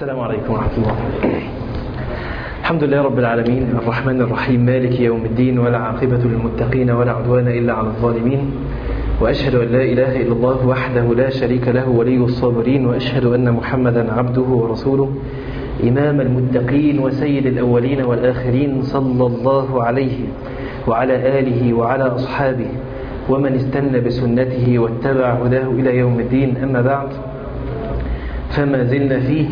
السلام عليكم ورحمة الله الحمد لله رب العالمين الرحمن الرحيم مالك يوم الدين ولا عاقبة للمتقين ولا عدوان إلا على الظالمين وأشهد أن لا إله إلا الله وحده لا شريك له ولي الصابرين وأشهد أن محمدا عبده ورسوله إمام المتقين وسيد الأولين والآخرين صلى الله عليه وعلى آله وعلى أصحابه ومن استنى بسنته واتبع هداه إلى يوم الدين أما بعد فما زلنا في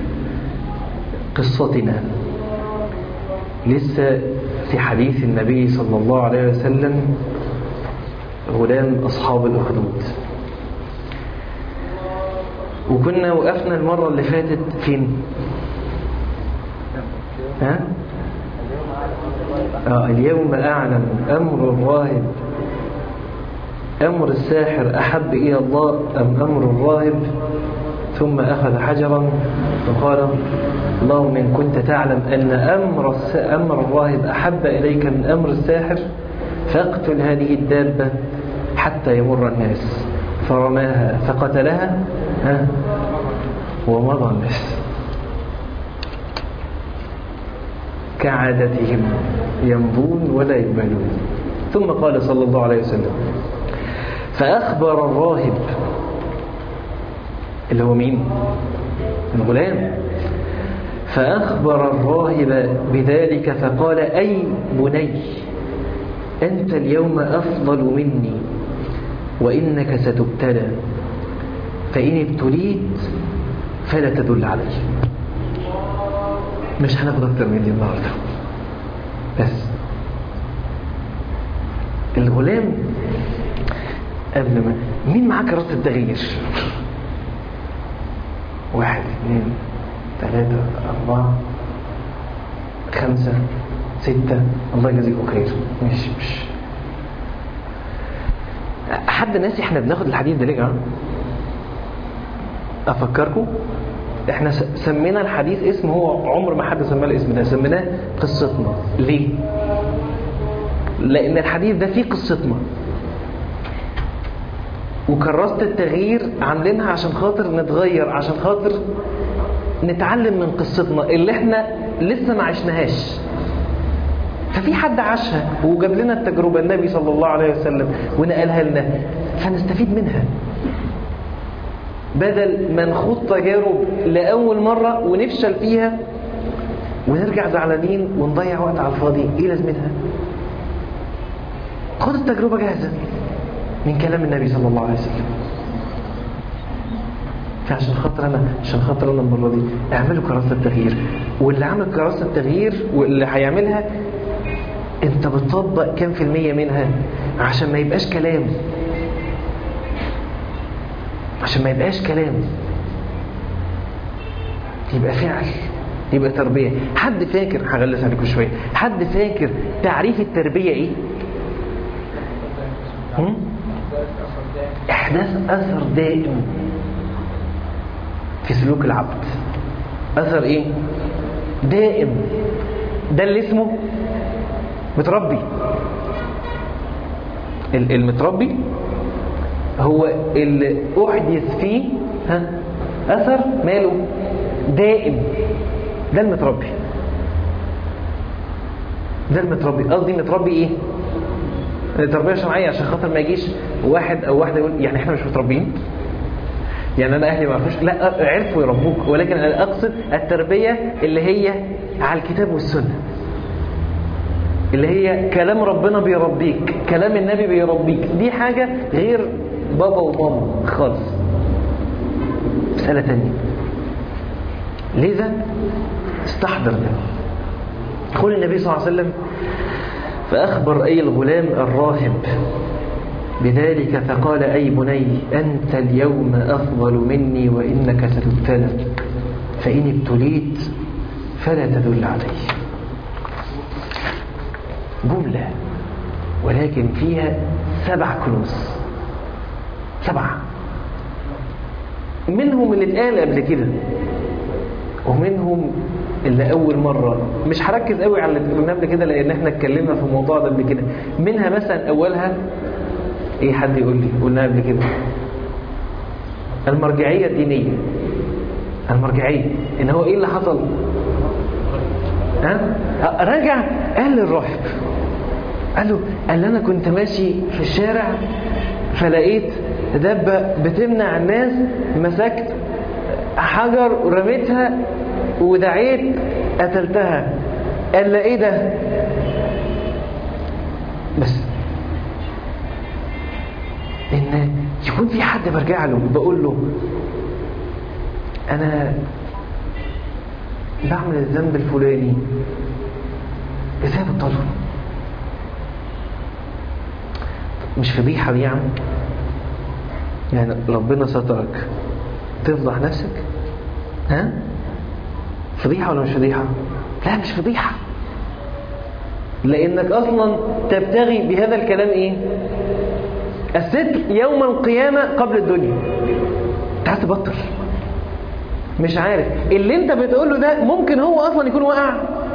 قصتنا لسه في حديث النبي صلى الله عليه وسلم غلام أصحاب الأخدود وكنا وقفنا المرة اللي فاتت فين ها؟ آه اليوم أعلم أمر الراهب أمر الساحر أحب إلى الله أم أمر الراهب ثم أخذ حجرا وقال اللهم إن كنت تعلم أن أمر, أمر الراهب أحب إليك من أمر الساحر فاقتل هذه الدابة حتى يمر الناس فرماها فقتلها ها ومضى الناس كعادتهم يمضون ولا يقبلون ثم قال صلى الله عليه وسلم فأخبر الراهب اللي هو مين الغلام فأخبر الراهب بذلك فقال أي بني أنت اليوم أفضل مني وإنك ستبتلى فإن ابتليت فلا تدل علي مش هناخد أكتر من دي النهاردة بس الغلام قبل ما مين معاه كراسة التغيير واحد اثنين ثلاثة أربعة خمسة ستة الله يجزيكم خير مش مش حد ناسي احنا بناخد الحديث ده ليه يا جماعه؟ افكركم احنا سمينا الحديث اسم هو عمر ما حد سماه الاسم ده سميناه قصتنا ليه لان الحديث ده فيه قصتنا وكراسة التغيير عاملينها عشان خاطر نتغير عشان خاطر نتعلم من قصتنا اللي احنا لسه ما عشناهاش ففي حد عاشها وجاب لنا التجربة النبي صلى الله عليه وسلم ونقلها لنا فنستفيد منها بدل ما نخوض تجارب لأول مرة ونفشل فيها ونرجع زعلانين ونضيع وقت على الفاضي ايه لازمتها خد التجربة جاهزة من كلام النبي صلى الله عليه وسلم فعشان خاطر انا عشان خاطر انا المره دي اعملوا كراسه التغيير واللي عمل كراسه التغيير واللي هيعملها انت بتطبق كام في المية منها عشان ما يبقاش كلام عشان ما يبقاش كلام يبقى فعل يبقى تربية حد فاكر هغلس عليكم شوية حد فاكر تعريف التربية ايه هم؟ احداث اثر دائم في سلوك العبد اثر ايه دائم ده اللي اسمه متربي المتربي هو اللي احدث فيه ها اثر ماله دائم ده المتربي ده المتربي قصدي متربي ايه التربيه الشرعيه عشان خاطر ما يجيش واحد او واحده يقول يعني احنا مش متربيين يعني انا اهلي ما عرفوش لا عرفوا يربوك ولكن انا اقصد التربيه اللي هي على الكتاب والسنه اللي هي كلام ربنا بيربيك كلام النبي بيربيك دي حاجة غير بابا وماما خالص مسألة تانية لذا استحضر ده قول النبي صلى الله عليه وسلم فأخبر أي الغلام الراهب بذلك فقال أي بني أنت اليوم أفضل مني وإنك ستبتلى فإن ابتليت فلا تدل علي جملة ولكن فيها سبع كنوز سبعة منهم اللي اتقال قبل كده ومنهم اللي أول مرة مش هركز قوي على اللي قلنا قبل كده لأن احنا اتكلمنا في الموضوع ده قبل كده منها مثلا أولها ايه حد يقول لي قلنا قبل كده المرجعية الدينية المرجعية ان هو ايه اللي حصل ها رجع قال للراهب قال له قال لي انا كنت ماشي في الشارع فلقيت دبة بتمنع الناس مسكت حجر ورميتها ودعيت قتلتها قال لي ايه ده بس ان يكون في حد برجع له بقول له انا بعمل الذنب الفلاني ازاي بطله مش فضيحة دي يعني يعني ربنا سترك تفضح نفسك ها فضيحة ولا مش فضيحة لا مش فضيحة لانك اصلا تبتغي بهذا الكلام ايه الستر يوم القيامة قبل الدنيا انت عايز تبطل مش عارف اللي انت بتقوله ده ممكن هو اصلا يكون وقع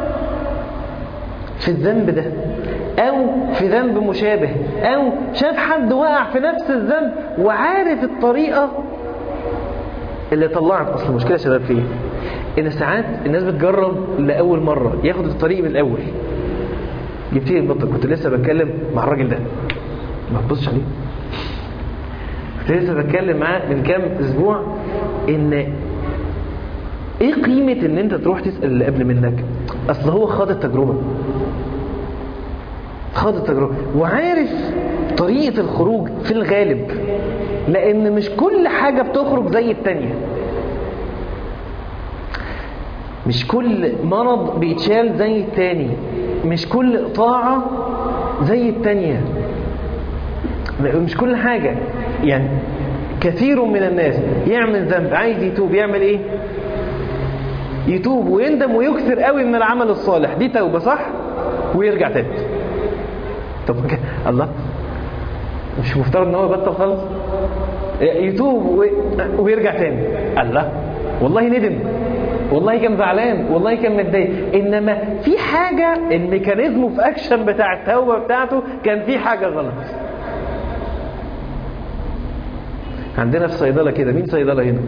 في الذنب ده او في ذنب مشابه او شاف حد وقع في نفس الذنب وعارف الطريقة اللي طلعت اصل المشكلة يا شباب فيه ان ساعات الناس بتجرب لأول مرة ياخد الطريق من الاول يبتدي يبطل كنت لسه بتكلم مع الراجل ده ما تبصش عليه كنت لسه بتكلم معاه من كام اسبوع ان ايه قيمة ان انت تروح تسأل اللي قبل منك اصل هو خاض التجربة خاض التجربة وعارف طريقة الخروج في الغالب لان مش كل حاجة بتخرج زي التانية مش كل مرض بيتشال زي التاني مش كل طاعة زي التانية مش كل حاجة يعني كثير من الناس يعمل ذنب عايز يتوب يعمل ايه يتوب ويندم ويكثر قوي من العمل الصالح دي توبة صح ويرجع تاني طب الله مش مفترض ان هو يبطل خالص يتوب ويرجع تاني الله والله ندم والله كان زعلان والله كان متضايق انما في حاجه الميكانيزم في اكشن بتاع التوبه بتاعته كان في حاجه غلط عندنا في صيدله كده مين صيدله هنا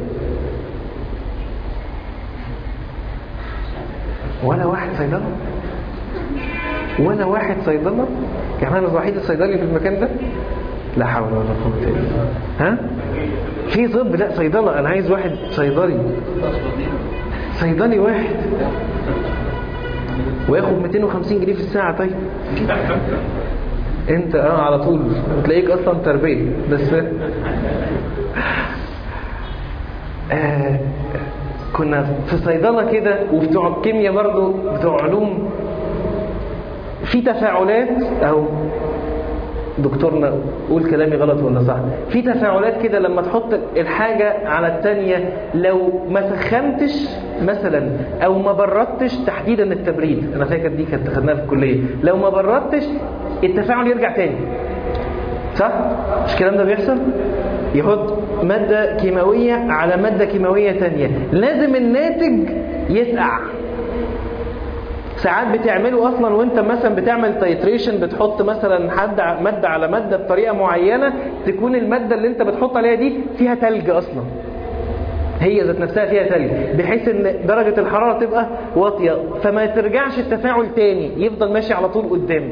ولا واحد صيدله ولا واحد صيدله يعني انا الوحيد الصيدلي في المكان ده لا حول ولا قوه الا بالله ها في طب لا صيدله انا عايز واحد صيدلي صيدلي واحد وياخد 250 جنيه في الساعة طيب انت اه على طول تلاقيك اصلا تربية بس آه كنا في صيدلة كده وبتوع الكيمياء برضو بتوع علوم في تفاعلات او دكتورنا قول كلامي غلط ولا صح في تفاعلات كده لما تحط الحاجة على التانية لو ما سخنتش مثلا او ما بردتش تحديدا التبريد انا فاكر دي كانت خدناها في الكلية لو ما بردتش التفاعل يرجع تاني صح مش الكلام ده بيحصل يحط مادة كيماوية على مادة كيماوية تانية لازم الناتج يسقع ساعات بتعمله اصلا وانت مثلا بتعمل تايتريشن بتحط مثلا حد ماده على ماده بطريقه معينه تكون الماده اللي انت بتحط عليها دي فيها تلج اصلا هي ذات نفسها فيها تلج بحيث ان درجه الحراره تبقى واطيه فما ترجعش التفاعل تاني يفضل ماشي على طول قدام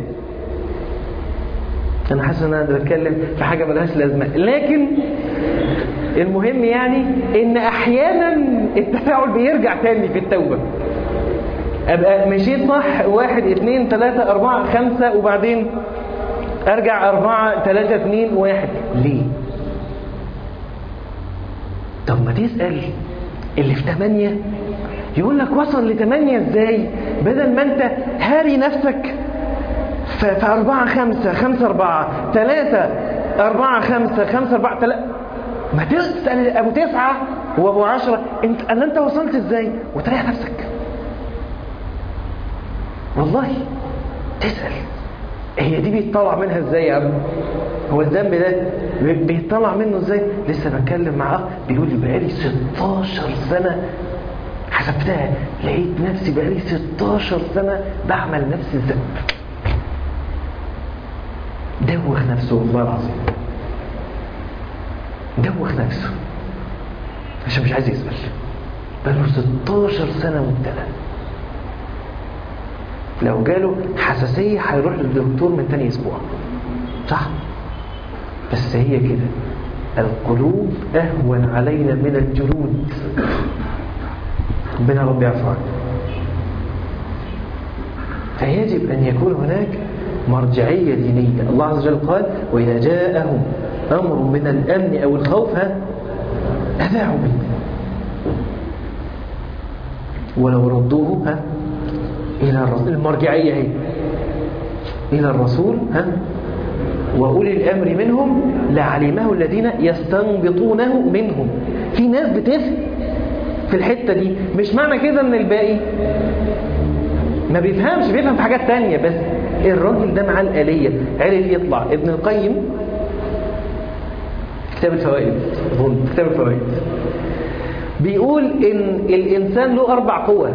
انا حاسس ان انا بتكلم في حاجه ملهاش لازمه لكن المهم يعني ان احيانا التفاعل بيرجع تاني في التوبه ابقى مشيت صح واحد اتنين تلاتة اربعة خمسة وبعدين ارجع اربعة تلاتة اتنين واحد ليه طب ما تسأل اللي في تمانية يقول لك وصل لتمانية ازاي بدل ما انت هاري نفسك في اربعة خمسة خمسة اربعة تلاتة اربعة خمسة خمسة اربعة تلاتة ما تسأل ابو تسعة وابو عشرة انت قال انت وصلت ازاي وتريح نفسك والله تسأل هي دي بيطلع منها ازاي يا ابني هو الذنب ده بيطلع منه ازاي لسه بتكلم مع اخ بيقول لي بقالي 16 سنه حسبتها لقيت نفسي بقالي 16 سنه بعمل نفس الذنب دوخ نفسه والله العظيم دوخ نفسه عشان مش عايز يسأل بقاله 16 سنة مبتلى لو جاله حساسية هيروح للدكتور من تاني أسبوع صح بس هي كده القلوب أهون علينا من الجلود ربنا رب يعفو عنه فيجب أن يكون هناك مرجعية دينية الله عز وجل قال وإذا جاءهم أمر من الأمن أو الخوف ها أذاعوا به ولو ردوه ها إلى الرسول المرجعية هي إلى الرسول ها وأولي الأمر منهم لعلمه الذين يستنبطونه منهم في ناس بتفهم في الحتة دي مش معنى كده ان الباقي ما بيفهمش بيفهم في حاجات تانية بس الراجل ده معاه الآلية عرف يطلع ابن القيم كتاب الفوائد أظن كتاب الفوائد بيقول إن الإنسان له أربع قوة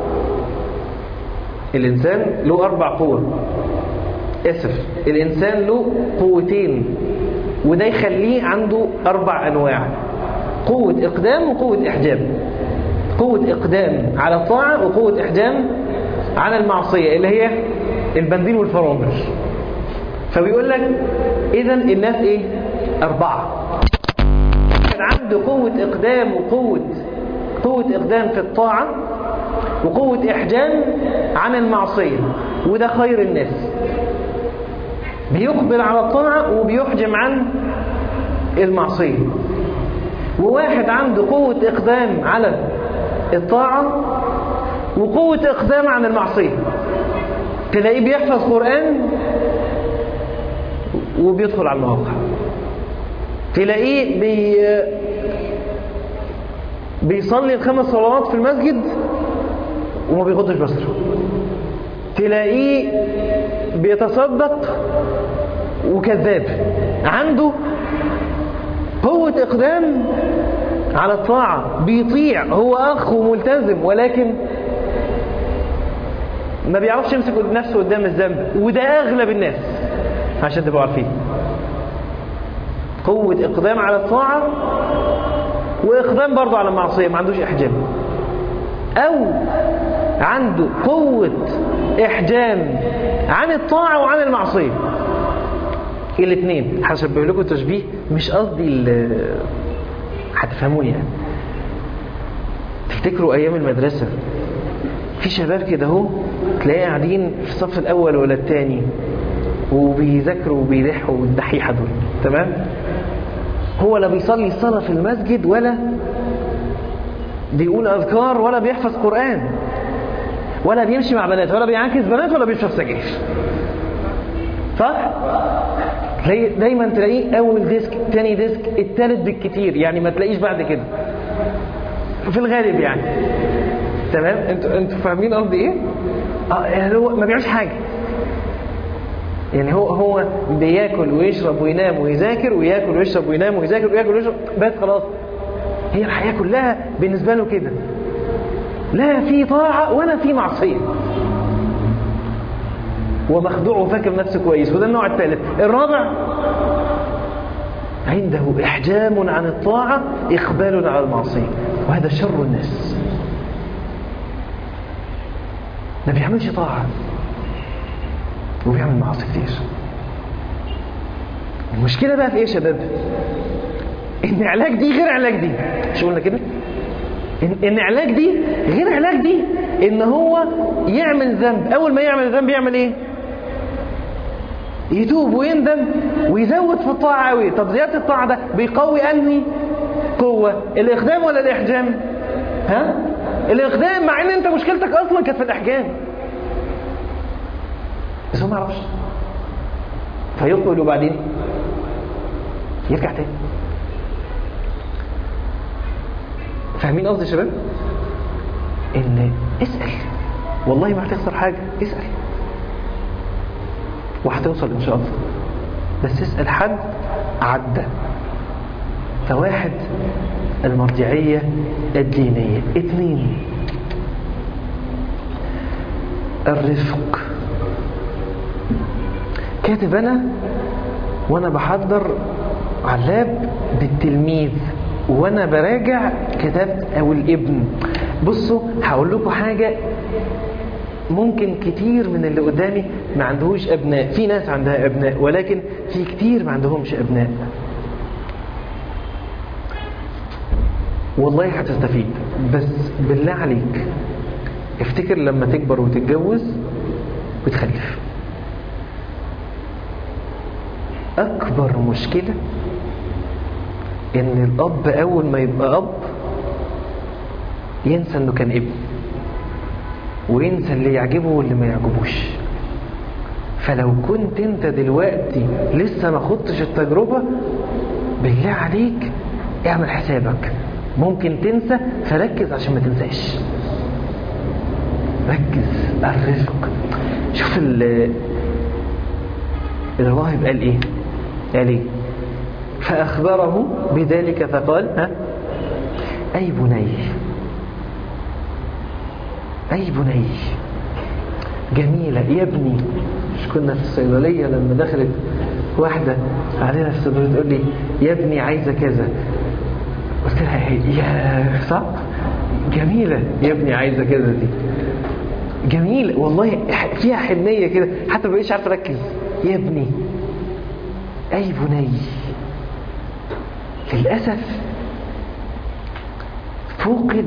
الإنسان له أربع قوة اسف الإنسان له قوتين وده يخليه عنده أربع أنواع قوة إقدام وقوة إحجام قوة إقدام على الطاعة وقوة إحجام على المعصية اللي هي البنزين والفرامل فبيقول لك إذا الناس إيه أربعة كان عنده قوة إقدام وقوة قوة إقدام في الطاعة وقوة إحجام عن المعصية وده خير الناس بيقبل على الطاعة وبيحجم عن المعصية وواحد عنده قوة إقدام على الطاعة وقوة إقدام عن المعصية تلاقيه بيحفظ قرآن وبيدخل على المواقع تلاقيه بي بيصلي الخمس صلوات في المسجد وما بيغضش بصره تلاقيه بيتصدق وكذاب عنده قوة إقدام على الطاعة بيطيع هو أخ وملتزم ولكن ما بيعرفش يمسك نفسه قدام الذنب وده أغلب الناس عشان تبقوا عارفين قوة إقدام على الطاعة وإقدام برضه على المعصية ما عندوش إحجام أو عنده قوة إحجام عن الطاعة وعن المعصية الاثنين هشبه لكم تشبيه مش قصدي هتفهموني يعني تفتكروا أيام المدرسة في شباب كده اهو تلاقيه قاعدين في الصف الأول ولا الثاني وبيذاكروا وبيلحوا الدحيحة دول تمام هو لا بيصلي الصلاة في المسجد ولا بيقول أذكار ولا بيحفظ قرآن ولا بيمشي مع بنات ولا بيعاكس بنات ولا بيشرب سجاير صح؟ تلاقي دايما تلاقيه أول ديسك تاني ديسك التالت بالكتير يعني ما تلاقيش بعد كده في الغالب يعني تمام انتوا انتوا فاهمين قصدي ايه؟ اه يعني هو ما بيعملش حاجه يعني هو هو بياكل ويشرب وينام ويذاكر وياكل ويشرب وينام ويذاكر وياكل ويشرب بس خلاص هي الحياه كلها بالنسبه له كده لا في طاعه ولا في معصيه ومخدوع وفاكر نفسه كويس وده النوع الثالث الرابع عنده إحجام عن الطاعة إقبال على المعصية وهذا شر الناس ما بيعملش طاعة وبيعمل معاصي كتير المشكلة بقى في ايه يا شباب ان علاج دي غير علاج دي مش قلنا كده ان, إن علاج دي غير علاج دي ان هو يعمل ذنب اول ما يعمل ذنب يعمل ايه يتوب ويندم ويزود في الطاعة قوي طب زيادة الطاعة ده بيقوي انهي قوة الاقدام ولا الاحجام ها الاقدام مع ان انت مشكلتك اصلا كانت في الاحجام بس هو ما يعرفش فيقبل وبعدين يرجع تاني فاهمين قصدي يا شباب ان اسأل والله ما هتخسر حاجة اسأل وهتوصل ان شاء الله بس اسأل حد عدى فواحد المرجعية الدينية اثنين الرفق كاتب انا وانا بحضر علاب بالتلميذ وانا براجع كتبت او الابن بصوا هقول لكم حاجة ممكن كتير من اللي قدامي ما عندهوش أبناء في ناس عندها أبناء ولكن في كتير ما عندهمش أبناء والله هتستفيد بس بالله عليك افتكر لما تكبر وتتجوز وتخلف أكبر مشكلة إن الأب أول ما يبقى أب ينسى إنه كان ابن وينسى اللي يعجبه واللي ما يعجبوش فلو كنت انت دلوقتي لسه ما خدتش التجربة بالله عليك اعمل حسابك ممكن تنسى فركز عشان ما تنساش ركز الرزق شوف الراهب قال ايه قال ايه فأخبره بذلك فقال ها أي بني أي بني جميلة يا ابني مش كنا في الصيدلية لما دخلت واحدة علينا في الصيدلية تقول لي يا ابني عايزة كذا قلت لها يا صح جميلة يا ابني عايزة كذا دي جميلة والله فيها حنية كده حتى ما بقيتش عارف اركز يا ابني اي بني للأسف فوقد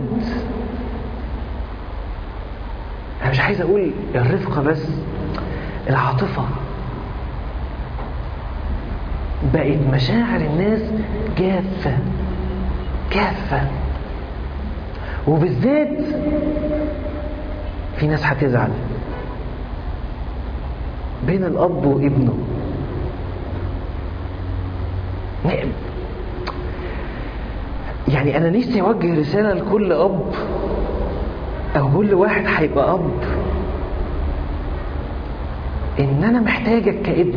أنا مش عايز أقول الرفقة بس العاطفة بقت مشاعر الناس جافة جافة وبالذات في ناس هتزعل بين الأب وابنه يعني أنا نفسي أوجه رسالة لكل أب أو كل واحد هيبقى أب إن أنا محتاجك كابن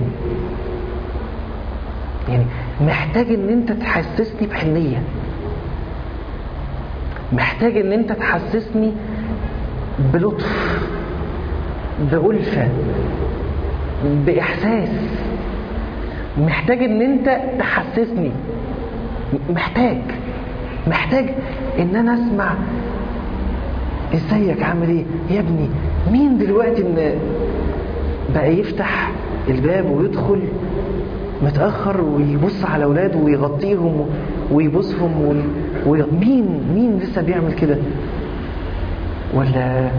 يعني محتاج إن أنت تحسسني بحنية محتاج إن أنت تحسسني بلطف بألفة بإحساس محتاج إن أنت تحسسني محتاج محتاج ان انا اسمع ازيك عامل ايه يا ابني مين دلوقتي ان بقى يفتح الباب ويدخل متأخر ويبص على اولاده ويغطيهم ويبصهم وي... مين مين لسه بيعمل كده ولا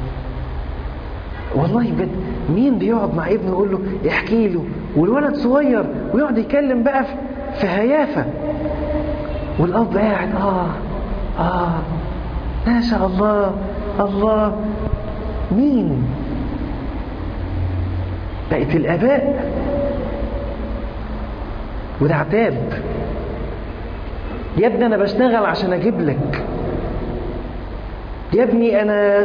والله بجد مين بيقعد مع ابنه يقول له احكي له والولد صغير ويقعد يتكلم بقى في هيافه والأب قاعد آه آه ما شاء الله الله مين بقت الآباء وده عتاب يا ابني أنا بشتغل عشان أجيب لك يا ابني أنا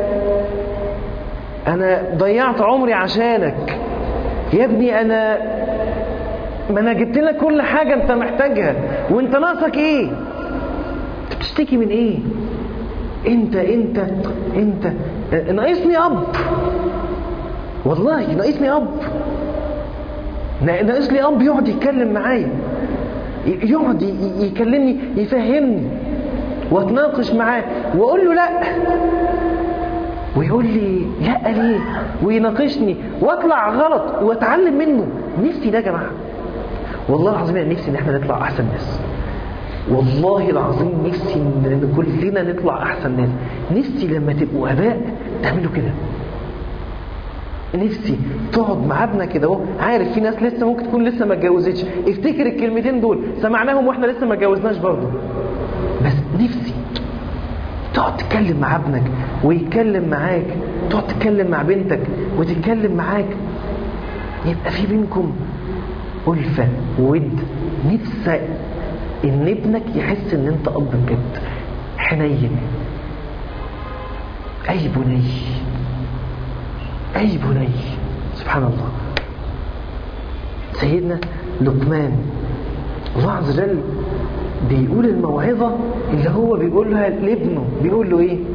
أنا ضيعت عمري عشانك يا ابني أنا ما انا جبت لك كل حاجه انت محتاجها وانت ناقصك ايه انت بتشتكي من ايه انت انت انت ناقصني اب والله ناقصني اب ناقصني اب يقعد يتكلم معايا يقعد يكلمني يفهمني واتناقش معاه واقول له لا ويقول لي لا ليه ويناقشني واطلع غلط واتعلم منه نفسي ده يا جماعه والله العظيم انا نفسي ان احنا نطلع احسن ناس والله العظيم نفسي ان كلنا نطلع احسن ناس نفسي لما تبقوا اباء تعملوا كده نفسي تقعد مع ابنك كده اهو عارف في ناس لسه ممكن تكون لسه ما اتجوزتش افتكر الكلمتين دول سمعناهم واحنا لسه ما اتجوزناش برضه بس نفسي تقعد تتكلم مع ابنك ويتكلم معاك تقعد تتكلم مع بنتك وتتكلم معاك يبقى في بينكم ألفة ود نفسك إن ابنك يحس إن أنت أب بجد حنين أي بني أي بني سبحان الله سيدنا لقمان الله عز وجل بيقول الموعظة اللي هو بيقولها لابنه بيقول له إيه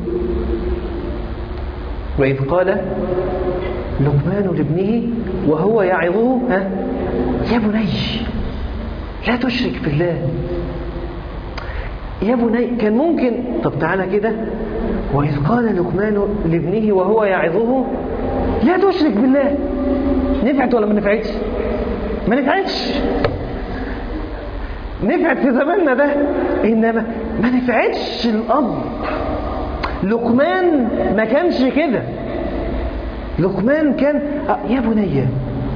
وإذ قال لقمان لابنه وهو يعظه ها يا بني لا تشرك بالله يا بني كان ممكن طب تعالى كده وإذ قال لقمان لابنه وهو يعظه لا تشرك بالله نفعت ولا ما نفعتش ما نفعتش نفعت في زماننا ده إنما ما نفعتش الأب لقمان ما كانش كده لقمان كان آه يا بني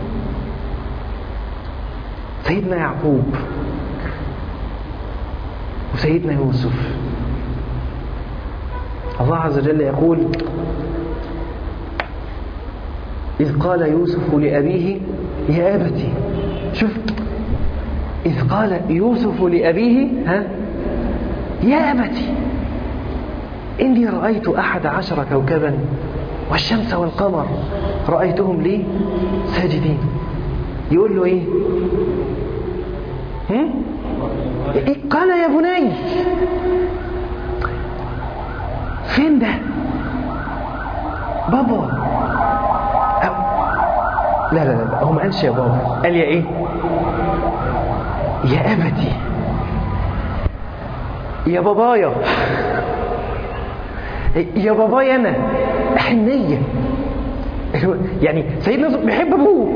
سيدنا يعقوب وسيدنا يوسف الله عز وجل يقول إذ قال يوسف لأبيه يا أبتي شوف إذ قال يوسف لأبيه ها يا أبتي إني رأيت أحد عشر كوكبا والشمس والقمر رأيتهم لي ساجدين يقول له إيه هم؟ إيه؟ قال يا بني فين ده بابا أو... لا لا لا هو ما قالش يا بابا قال يا ايه يا ابتي يا بابايا يا بابايا انا حنيه يعني سيدنا يوسف بيحب ابوه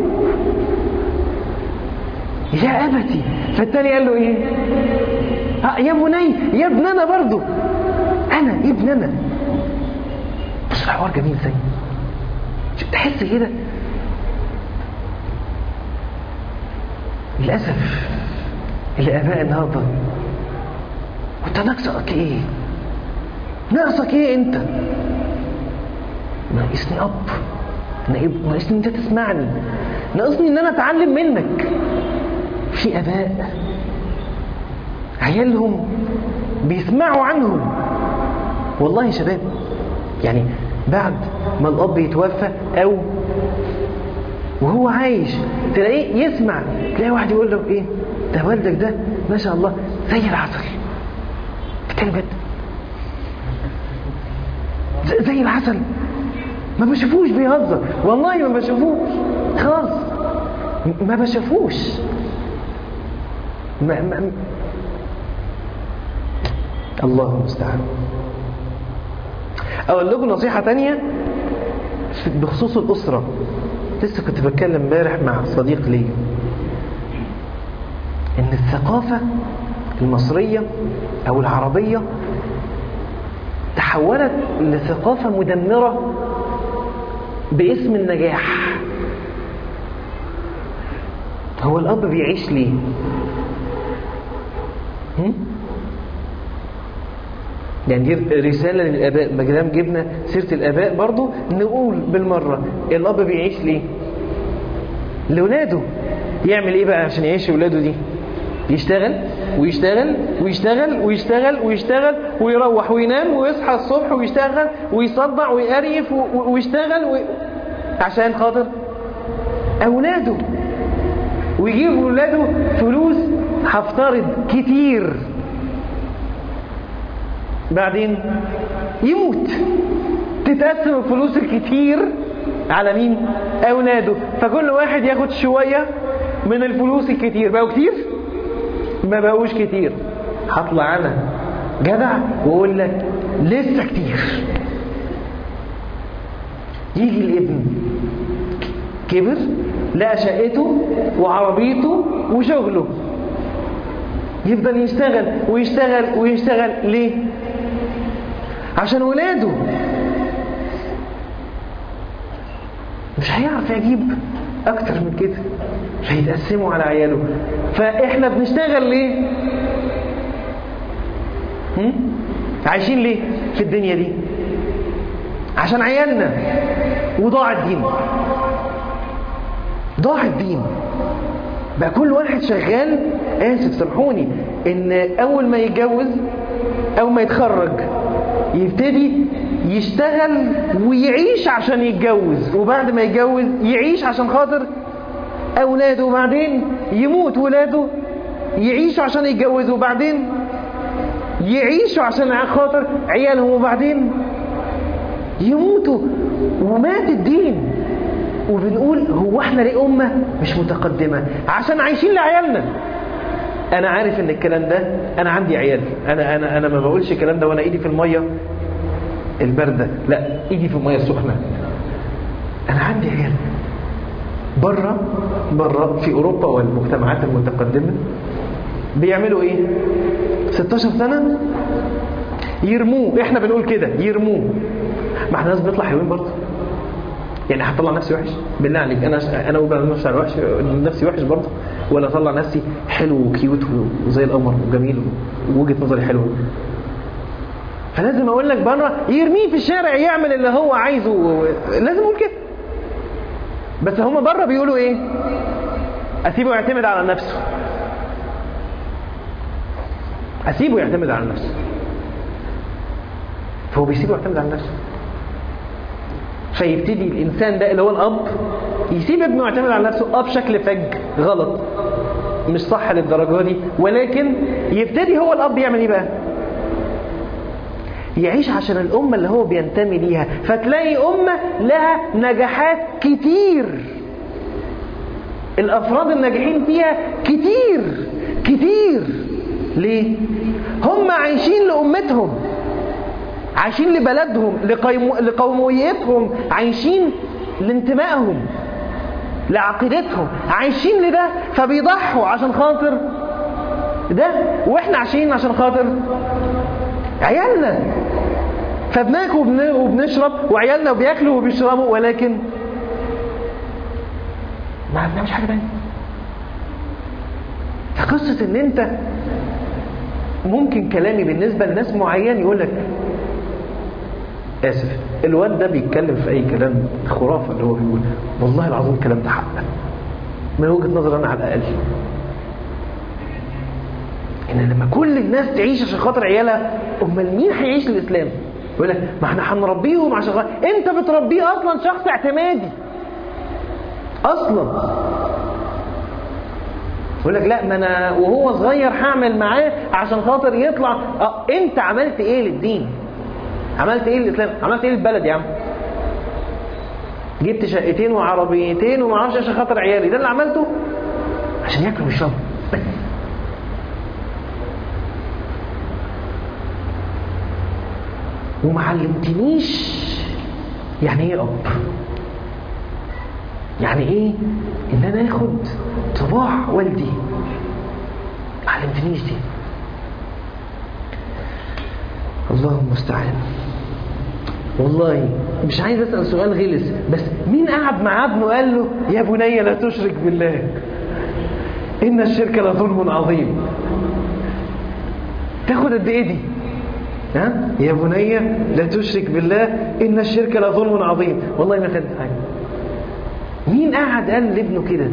يا ابتي فالتاني قال له ايه ها يا بني يا ابن انا برضه انا ابن انا بص الحوار جميل ازاي تحس كده للاسف الاباء النهارده وانت ناقصك ايه ناقصك ايه انت ناقصني اب ناقصني انت تسمعني ناقصني ان انا اتعلم منك في اباء عيالهم بيسمعوا عنهم والله يا شباب يعني بعد ما الاب يتوفى او وهو عايش تلاقيه يسمع تلاقي واحد يقول له ايه ده والدك ده ما شاء الله زي العسل بتتكلم جد زي العسل ما بشوفوش بيهزر والله ما بشوفوش خلاص ما بشوفوش ما ما الله المستعان اقول لكم نصيحه تانية بخصوص الاسره لسه كنت بتكلم امبارح مع صديق لي ان الثقافه المصريه او العربيه تحولت لثقافه مدمره باسم النجاح هو الاب بيعيش ليه هم؟ يعني دي رسالة للآباء ما دام جبنا سيرة الآباء برضو نقول بالمرة الأب بيعيش ليه؟ لأولاده يعمل إيه بقى عشان يعيش أولاده دي؟ يشتغل ويشتغل ويشتغل ويشتغل ويشتغل ويروح وينام ويصحى الصبح ويشتغل ويصدع ويقريف ويشتغل وي... عشان خاطر أولاده ويجيب أولاده فلوس هفترض كتير بعدين يموت تتقسم الفلوس الكتير على مين اولاده فكل واحد ياخد شويه من الفلوس الكتير بقوا كتير ما بقوش كتير هطلع انا جدع واقول لك لسه كتير يجي الابن كبر لقى شقته وعربيته وشغله يفضل يشتغل ويشتغل ويشتغل ليه عشان ولاده مش هيعرف يجيب اكتر من كده مش هيتقسموا على عياله فاحنا بنشتغل ليه هم؟ عايشين ليه في الدنيا دي عشان عيالنا وضاع الدين ضاع الدين بقى كل واحد شغال اسف سامحوني ان اول ما يتجوز او ما يتخرج يبتدي يشتغل ويعيش عشان يتجوز وبعد ما يتجوز يعيش عشان خاطر اولاده وبعدين يموت ولاده يعيشوا عشان يتجوزوا وبعدين يعيشوا عشان خاطر عيالهم وبعدين يموتوا ومات الدين وبنقول هو احنا ليه امه مش متقدمه عشان عايشين لعيالنا انا عارف ان الكلام ده انا عندي عيال انا انا انا ما بقولش الكلام ده وانا ايدي في الميه البارده لا ايدي في الميه السخنه انا عندي عيال بره بره في اوروبا والمجتمعات المتقدمه بيعملوا ايه 16 سنه يرموه احنا بنقول كده يرموه ما احنا ناس بنطلع حلوين برضه يعني هطلع نفسي وحش بالله عليك انا انا اقول نفسي على وحش نفسي وحش برضه ولا اطلع نفسي حلو وكيوت وزي القمر وجميل ووجهه نظري حلوه فلازم اقول لك بره يرميه في الشارع يعمل اللي هو عايزه لازم اقول كده بس هم بره بيقولوا ايه اسيبه يعتمد على نفسه اسيبه يعتمد على نفسه فهو بيسيبه يعتمد على نفسه فيبتدي الانسان ده اللي هو الاب يسيب ابنه يعتمد على نفسه اه بشكل فج غلط مش صح للدرجه دي ولكن يبتدي هو الاب يعمل ايه بقى يعيش عشان الأمة اللي هو بينتمي ليها فتلاقي أمة لها نجاحات كتير الأفراد الناجحين فيها كتير كتير ليه؟ هم عايشين لأمتهم عايشين لبلدهم لقيمو... لقوميتهم عايشين لانتمائهم لعقيدتهم عايشين لده فبيضحوا عشان خاطر ده واحنا عايشين عشان خاطر عيالنا فبناكل وبن- وبنشرب وعيالنا بياكلوا وبيشربوا ولكن ما بنعملش حاجه تانية فقصه ان انت ممكن كلامي بالنسبه لناس معين يقول لك اسف الواد ده بيتكلم في اي كلام خرافه اللي هو بيقول والله العظيم الكلام ده حق من وجهه نظري انا على الاقل ان لما كل الناس تعيش عشان خاطر عيالها امال مين هيعيش الاسلام يقول لك ما احنا هنربيهم عشان خاطر انت بتربيه اصلا شخص اعتمادي اصلا يقول لك لا ما انا وهو صغير هعمل معاه عشان خاطر يطلع اه انت عملت ايه للدين عملت ايه للاسلام عملت ايه للبلد يا عم جبت شقتين وعربيتين وما اعرفش عشان خاطر عيالي ده اللي عملته عشان ياكلوا ويشربوا بس وما علمتنيش يعني ايه اب يعني ايه ان انا اخد طباع والدي ما علمتنيش دي الله المستعان والله مش عايز اسال سؤال غلس بس مين قعد مع ابنه قال له يا بني لا تشرك بالله ان الشرك لظلم عظيم تاخد قد ايه دي ها يا بني لا تشرك بالله ان الشرك لظلم عظيم والله ما خدت حاجه مين قعد قال لابنه كده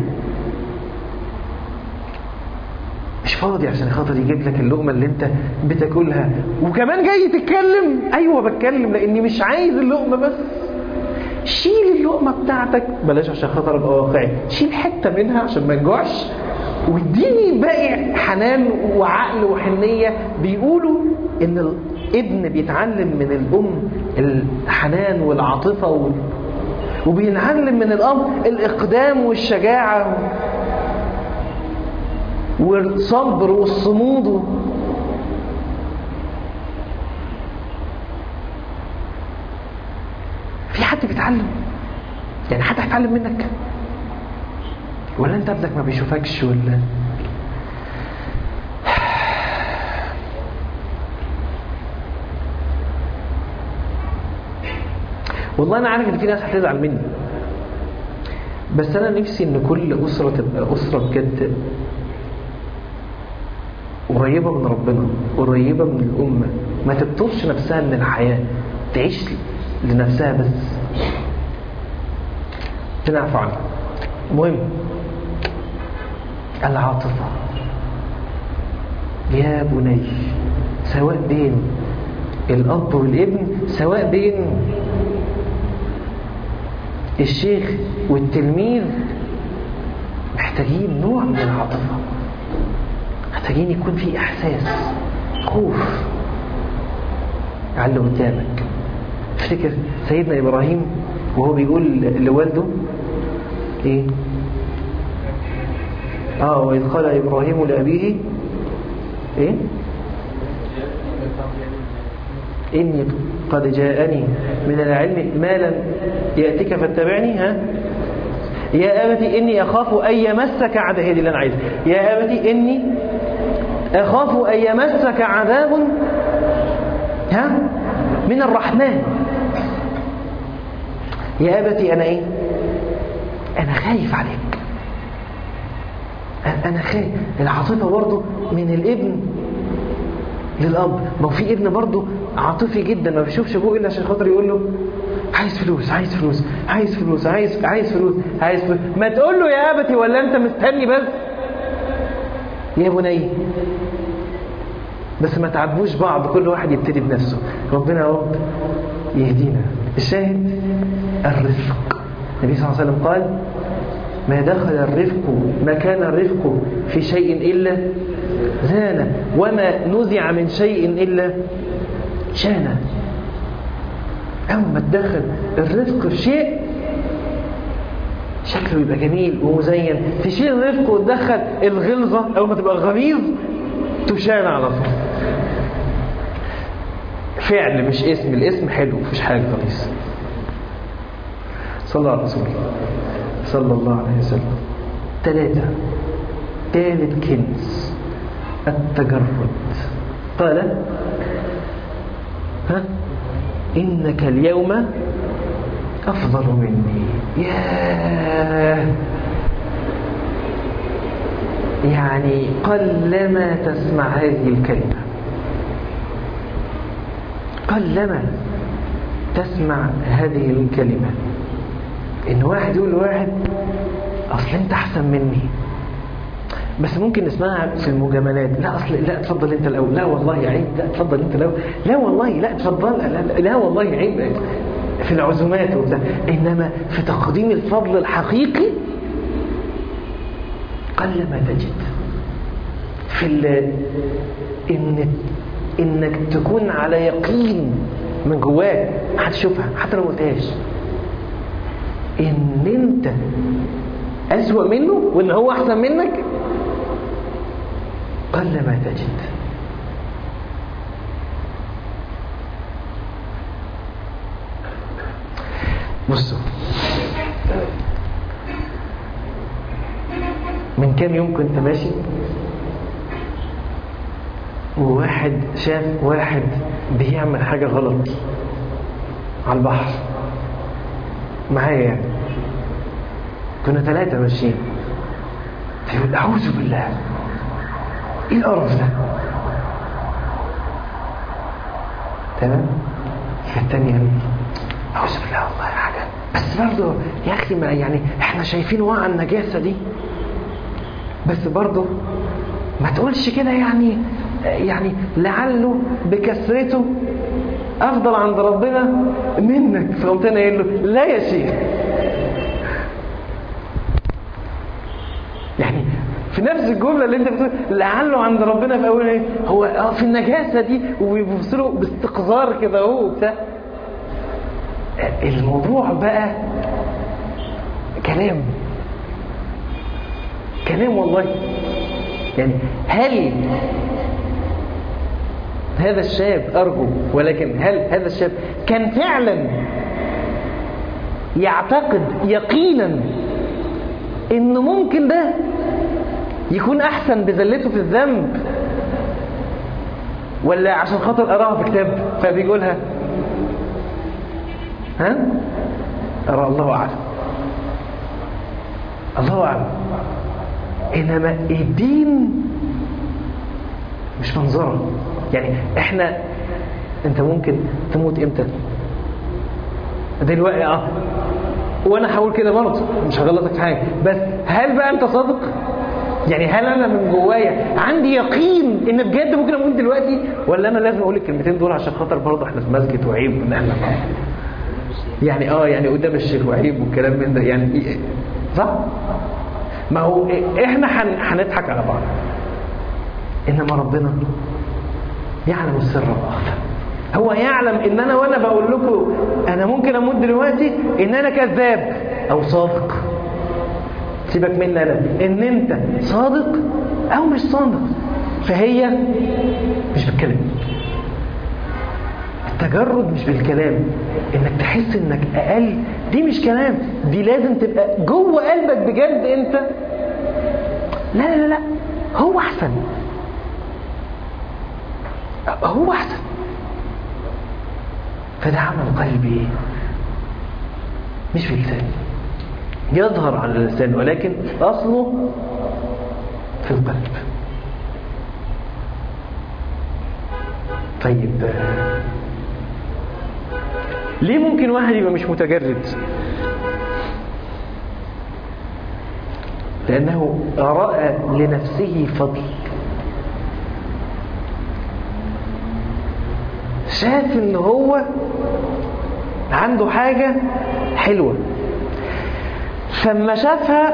مش فاضي عشان خاطر يجيب لك اللقمه اللي انت بتاكلها وكمان جاي تتكلم ايوه بتكلم لاني مش عايز اللقمه بس شيل اللقمه بتاعتك بلاش عشان خاطر ابقى واقعي شيل حته منها عشان ما نجوعش واديني باقي حنان وعقل وحنيه بيقولوا ان الابن بيتعلم من الام الحنان والعاطفه وال... وبيتعلم من الاب الاقدام والشجاعه والصبر والصمود في حد بيتعلم يعني حد هيتعلم منك ولا انت ابنك ما بيشوفكش ولا والله انا عارف ان في ناس هتزعل مني بس انا نفسي ان كل اسره تبقى اسره بجد قريبه من ربنا قريبه من الامه ما تبطلش نفسها من الحياه تعيش لنفسها بس تنعفو عنها مهم العاطفه يا بني سواء بين الاب والابن سواء بين الشيخ والتلميذ محتاجين نوع من العاطفة محتاجين يكون في إحساس خوف على اللي قدامك افتكر سيدنا إبراهيم وهو بيقول لوالده إيه آه وإذ قال إبراهيم لأبيه ايه إني قد جاءني من العلم ما لم يأتك فاتبعني ها يا أبتي إني أخاف أن يمسك عذاب هذه اللي أنا عايزها يا أبتي إني أخاف أن يمسك عذاب ها من الرحمن يا أبتي أنا إيه أنا خايف عليك أنا خايف العاطفة برضه من الابن للأب ما هو في ابن برضه عاطفي جدا ما بيشوفش ابوه الا عشان خاطر يقول له عايز فلوس عايز فلوس عايز فلوس عايز عايز فلوس عايز فلوس ما تقول له يا ابتي ولا انت مستني بس يا بني بس ما تعبوش بعض كل واحد يبتدي بنفسه ربنا يا رب يهدينا الشاهد الرفق النبي صلى الله عليه وسلم قال ما دخل الرفق ما كان الرفق في شيء إلا زانه وما نزع من شيء إلا شانه أول ما تدخل الرفق في شيء شكله يبقى جميل ومزين تشيل الرفق وتدخل الغلظة أول ما تبقى غليظ تشان على طول فعل مش اسم الاسم حلو مفيش حاجة غليظ صلى الله عليه وسلم صلى الله عليه وسلم ثلاثة ثالث كنز التجرد قال ها إنك اليوم أفضل مني ياه يعني قلما تسمع هذه الكلمة قلما تسمع هذه الكلمة إن واحد يقول لواحد أصل أنت أحسن مني بس ممكن نسمعها في المجاملات لا أصل لا اتفضل أنت الأول لا والله عيب لا اتفضل أنت الأول لا والله لا اتفضل لا, لا, لا والله عيب في العزومات وبتاع إنما في تقديم الفضل الحقيقي قل ما تجد في إن إنك تكون على يقين من جواك هتشوفها حتى لو ما قلتهاش ان انت اسوأ منه وان هو احسن منك قل ما تجد بصوا من كام يوم كنت ماشي وواحد شاف واحد بيعمل حاجة غلط على البحر معايا يعني كنا ثلاثة ماشيين فيقول أعوذ بالله إيه القرف ده تمام فالتاني قال أعوذ بالله والله حاجة بس برضه يا أخي ما يعني إحنا شايفين وقع النجاسة دي بس برضه ما تقولش كده يعني يعني لعله بكثرته افضل عند ربنا منك فقمت انا قايل له لا يا شيخ يعني في نفس الجمله اللي انت بتقول لعله عند ربنا في اول ايه هو اه في النجاسه دي وبيبصوا باستقذار كده اهو وبتاع الموضوع بقى كلام كلام والله يعني هل هذا الشاب أرجو ولكن هل هذا الشاب كان فعلا يعتقد يقينا انه ممكن ده يكون احسن بذلته في الذنب ولا عشان خاطر قراها في كتاب فبيقولها ها أرى الله أعلم الله أعلم إنما الدين مش منظره يعني احنا انت ممكن تموت امتى دلوقتي اه وانا هقول كده برضه مش هغلطك في حاجه بس هل بقى انت صادق يعني هل انا من جوايا عندي يقين ان بجد ممكن اموت دلوقتي ولا انا لازم اقول الكلمتين دول عشان خاطر برضه احنا في مسجد وعيب ان احنا يعني اه يعني قدام الشيخ وعيب والكلام من ده يعني صح ما هو احنا هنضحك على بعض انما ربنا يعلم السر واخفى هو يعلم ان انا وانا بقول لكم انا ممكن اموت دلوقتي ان انا كذاب او صادق سيبك مني انا ان انت صادق او مش صادق فهي مش بالكلام التجرد مش بالكلام انك تحس انك اقل دي مش كلام دي لازم تبقى جوه قلبك بجد انت لا لا لا هو احسن هو احسن فده عمل قلبي مش باللسان يظهر على اللسان ولكن اصله في القلب طيب ليه ممكن واحد يبقى مش متجرد لأنه رأى لنفسه فضل شاف ان هو عنده حاجة حلوة فلما شافها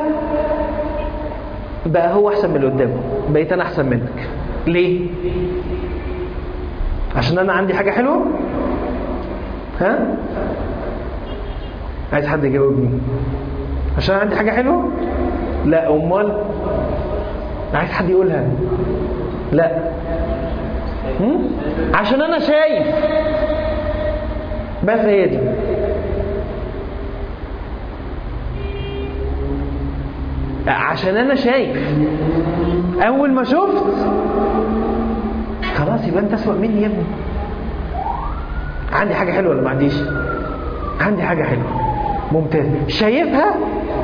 بقى هو احسن من اللي قدامه بقيت انا احسن منك ليه عشان انا عندي حاجة حلوة ها عايز حد يجاوبني عشان عندي حاجة حلوة لا امال عايز حد يقولها لا هم؟ عشان انا شايف بس هي دي عشان انا شايف اول ما شفت خلاص يبقى انت اسوأ مني يا ابني عندي حاجة حلوة ولا ما عنديش عندي حاجة حلوة ممتاز شايفها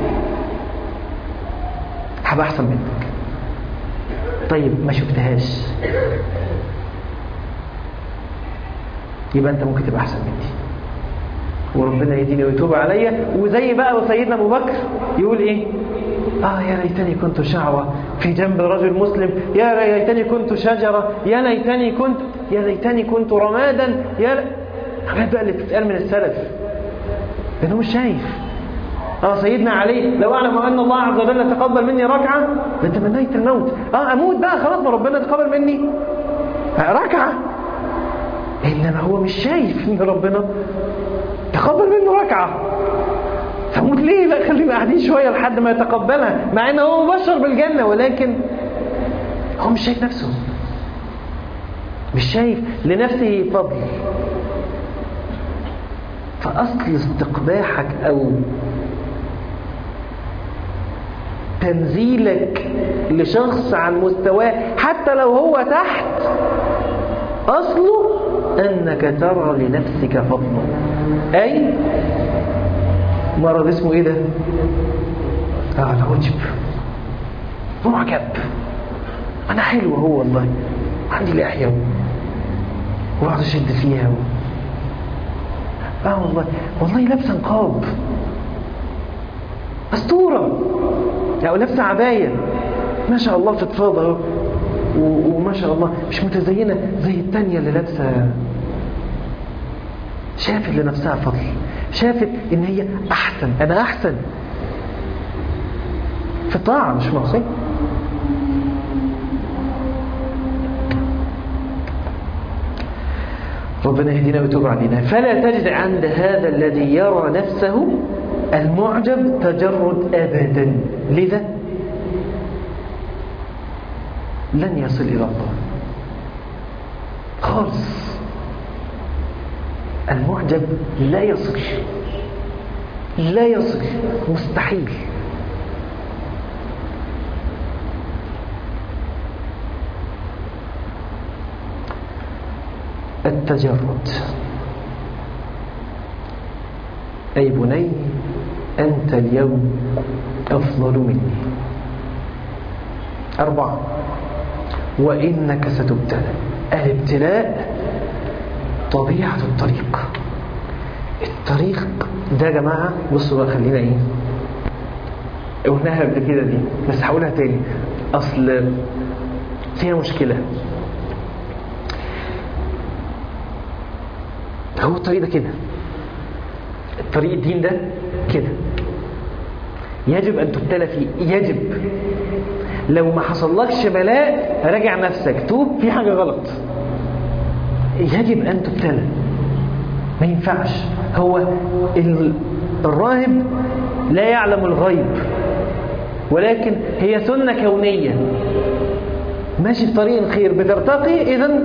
هبقى احسن منك طيب ما شفتهاش يبقى انت ممكن تبقى احسن مني وربنا يهديني ويتوب عليا وزي بقى وسيدنا ابو بكر يقول ايه اه يا ليتني كنت شعوة في جنب رجل مسلم يا ليتني كنت شجرة يا ليتني كنت يا ليتني كنت رمادا يا ل... حاجات بقى اللي بتتقال من السلف لانه مش شايف اه سيدنا علي لو اعلم ان الله عز وجل تقبل مني ركعه لتمنيت الموت اه اموت بقى خلاص ما ربنا تقبل مني ركعه انما هو مش شايف ان ربنا تقبل منه ركعه فموت ليه لا خلينا قاعدين شويه لحد ما يتقبلها مع ان هو مبشر بالجنه ولكن هو مش شايف نفسه مش شايف لنفسه فضل فاصل استقباحك او تنزيلك لشخص عن مستواه حتى لو هو تحت أصله أنك ترى لنفسك فضلا أي مرض اسمه إيه ده آه العجب معجب أنا حلو هو والله عندي لحية وبقعد أشد فيها و... آه والله والله لابسة نقاب أسطورة يعني لابسه عبايه ما شاء الله فضفاضه اهو وما شاء الله مش متزينه زي الثانيه اللي لابسه شافت لنفسها فضل شافت ان هي احسن انا احسن في طاعه مش معصيه ربنا يهدينا ويتوب علينا فلا تجد عند هذا الذي يرى نفسه المعجب تجرد أبدا لذا لن يصل إلى الله خالص المعجب لا يصل لا يصل مستحيل التجرد أي بني أنت اليوم أفضل مني أربعة وإنك ستبتلى الابتلاء طبيعة الطريق الطريق ده يا جماعة بصوا بقى خلينا ايه قلناها قبل كده دي بس هقولها تاني اصل فيها مشكلة هو الطريق ده كده الطريق الدين ده كده يجب أن تبتلى فيه يجب لو ما حصلكش بلاء راجع نفسك توب في حاجة غلط يجب أن تبتلى ما ينفعش هو الراهب لا يعلم الغيب ولكن هي سنة كونية ماشي في طريق الخير بترتقي إذا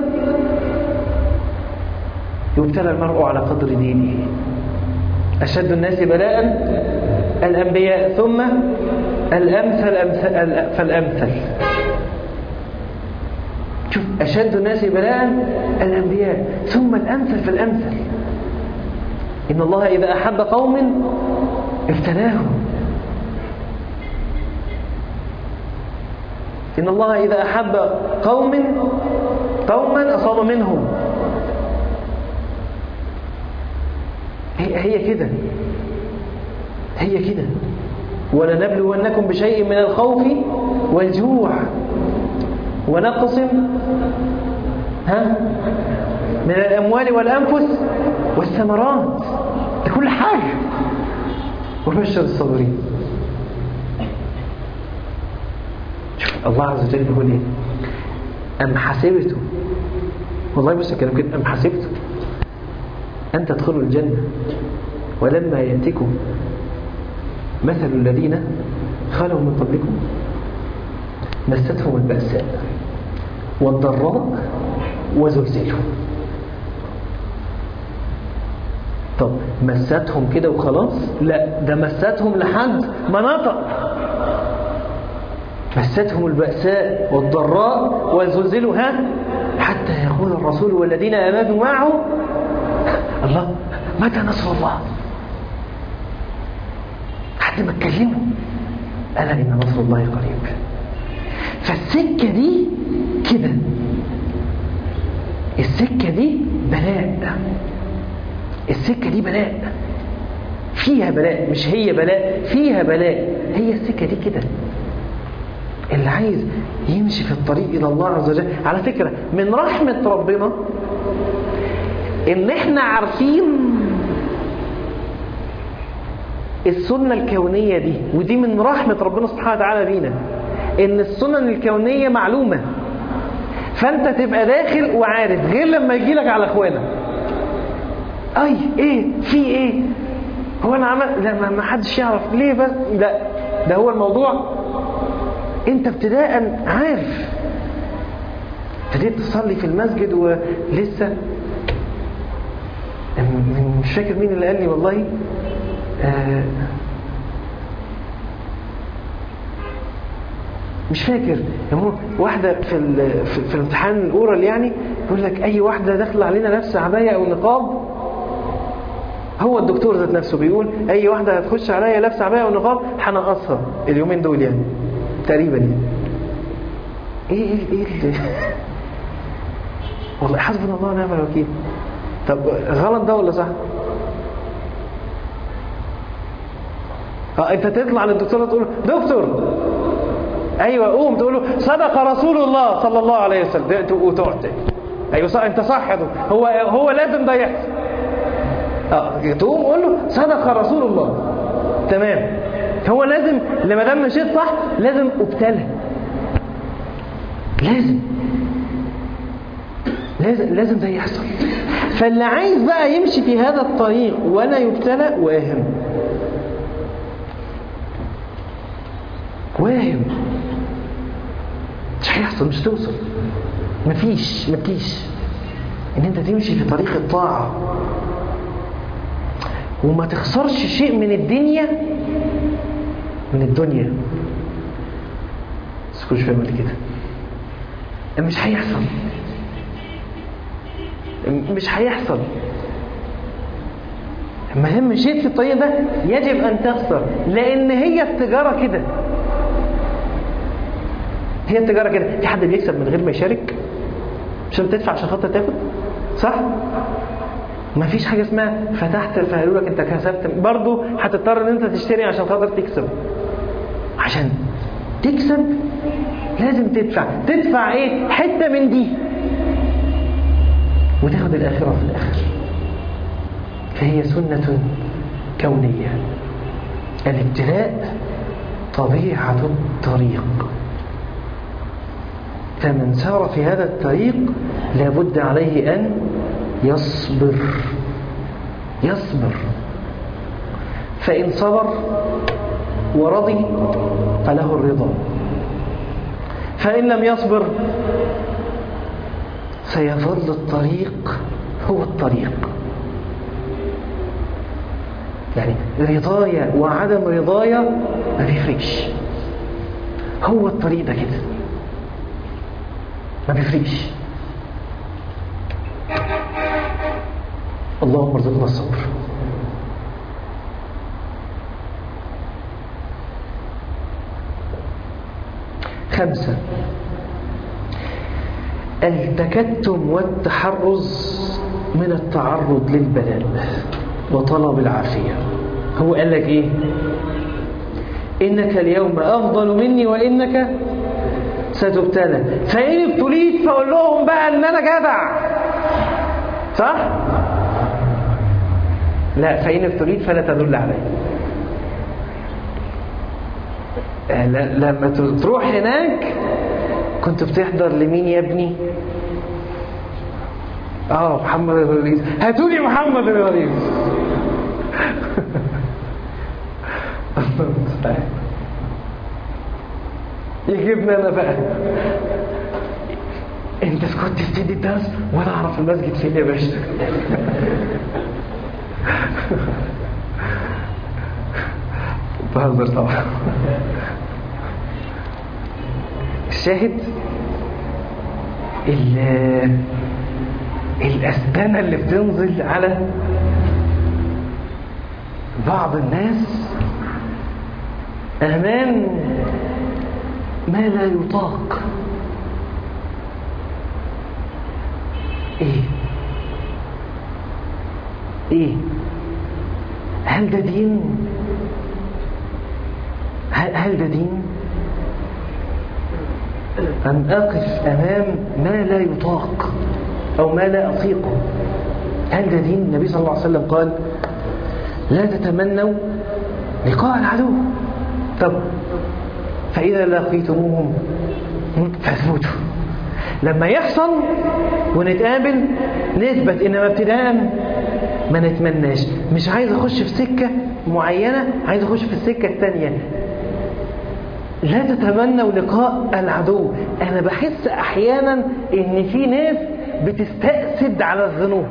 يبتلى المرء على قدر دينه أشد الناس بلاء الأنبياء ثم الأمثل أمثل فالأمثل شوف أشد الناس بلاء الأنبياء ثم الأمثل فالأمثل إن الله إذا أحب قوم ابتلاهم إن الله إذا أحب قوم قوما أصاب منهم هي, هي كده هي كده ولنبلونكم بشيء من الخوف والجوع ونقص ها من الأموال والأنفس والثمرات لكل حاجة وبشر الصابرين شوف الله عز وجل بيقول ايه أم حسبتم والله بص الكلام كده أم حسبتم أن تدخلوا الجنة ولما يأتكم مثل الذين خلوا من قبلكم مستهم البأساء والضراء وزلزلوا طب مستهم كده وخلاص لا ده مستهم لحد ما نطق مستهم البأساء والضراء وزلزلوا ها حتى يقول الرسول والذين آمنوا معه الله متى نصر الله حد ما اتكلموا ألا إن نصر الله قريب فالسكة دي كده السكة دي بلاء السكة دي بلاء فيها بلاء مش هي بلاء فيها بلاء هي السكة دي كده اللي عايز يمشي في الطريق إلى الله عز وجل على فكرة من رحمة ربنا إن إحنا عارفين السنة الكونية دي ودي من رحمة ربنا سبحانه وتعالى بينا إن السنن الكونية معلومة فأنت تبقى داخل وعارف غير لما يجي لك على أخوانا أي إيه في إيه هو أنا عمل لا ما حدش يعرف ليه بس لا ده هو الموضوع أنت ابتداء عارف ابتديت تصلي في المسجد ولسه مش فاكر مين اللي قال لي والله آه مش فاكر واحدة في, في, في الامتحان الأورال يعني يقول لك أي واحدة داخلة علينا لابسة عباية أو نقاب هو الدكتور ذات نفسه بيقول أي واحدة هتخش عليا لابسة عباية أو نقاب هنقصها اليومين دول يعني تقريبا يعني إيه إيه إيه اللي والله حسبنا الله ونعم الوكيل طب غلط ده ولا صح؟ اه انت تطلع للدكتور تقول له دكتور ايوه قوم تقول له صدق رسول الله صلى الله عليه وسلم وتقعد ايوه صح انت صح يا دكتور هو هو لازم ده يحصل اه تقوم قول له صدق رسول الله تمام هو لازم لما دام مشيت صح لازم ابتلى لازم لازم لازم ده يحصل فاللي عايز بقى يمشي في هذا الطريق ولا يبتلى واهم واهم مش هيحصل مش توصل مفيش مفيش ان انت تمشي في طريق الطاعة وما تخسرش شيء من الدنيا من الدنيا بس كل شوية كده مش هيحصل مش هيحصل ما هم مشيت في الطريق ده يجب أن تخسر لأن هي التجارة كده هي التجارة كده في حد بيكسب من غير ما يشارك عشان تدفع عشان خاطر تاخد صح ما فيش حاجة اسمها فتحت فقالوا لك انت كسبت برضه هتضطر ان انت تشتري عشان خاطر تكسب عشان تكسب لازم تدفع تدفع ايه حتة من دي وتاخد الآخرة في الآخر فهي سنة كونية الابتلاء طبيعة الطريق فمن سار في هذا الطريق لابد عليه أن يصبر يصبر فإن صبر ورضي فله الرضا فإن لم يصبر سيظل الطريق هو الطريق يعني رضايا وعدم رضايا ما بيفرقش هو الطريق ده كده ما بيفرقش اللهم ارزقنا الصبر خمسة التكتم والتحرز من التعرض للبلاء وطلب العافية هو قال لك ايه إنك اليوم أفضل مني وإنك ستبتلى فإن ابتليت فأقول لهم بقى إن أنا جدع صح؟ لا فإن ابتليت فلا تدل علي لما تروح هناك كنت بتحضر لمين يا ابني اه محمد الغليظ هاتولي محمد الغليظ يجيبنا انا بقى انت كنت بتدي الدرس وانا اعرف المسجد فين يا باشا بهزر طبعا الشاهد الأسبانة اللي بتنزل على بعض الناس أمام ما لا يطاق إيه إيه هل ده دين هل ده دين أن أقف أمام ما لا يطاق أو ما لا أطيقه هل ده دين النبي صلى الله عليه وسلم قال لا تتمنوا لقاء العدو طب فإذا لقيتموهم فاثبتوا لما يحصل ونتقابل نثبت إنما ابتداء ما نتمناش مش عايز أخش في سكة معينة عايز أخش في السكة الثانية لا تتمنوا لقاء العدو أنا بحس أحيانا إن في ناس بتستأسد على الذنوب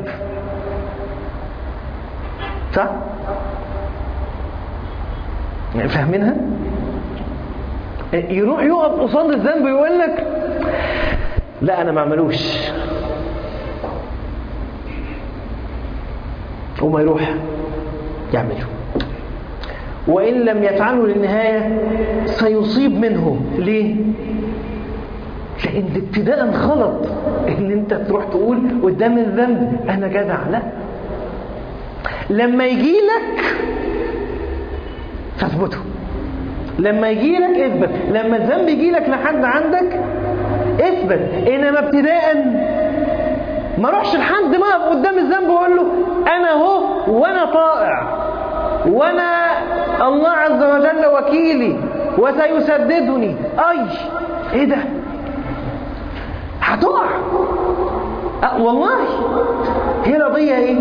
صح؟ فاهمينها؟ يروح يقف قصاد الذنب ويقول لك لا أنا ما عملوش وما يروح يعمله وإن لم يفعله للنهاية سيصيب منه ليه؟ لأن ابتداء غلط إن أنت تروح تقول قدام الذنب أنا جدع لا لما يجي لك فاثبته لما يجي لك اثبت لما الذنب يجي لك لحد عندك اثبت انما ابتداء ما اروحش لحد ما اقف قدام الذنب واقول له انا اهو وانا طائع وانا الله عز وجل وكيلي وسيسددني اي ايه ده هتقع أه والله هي القضيه ايه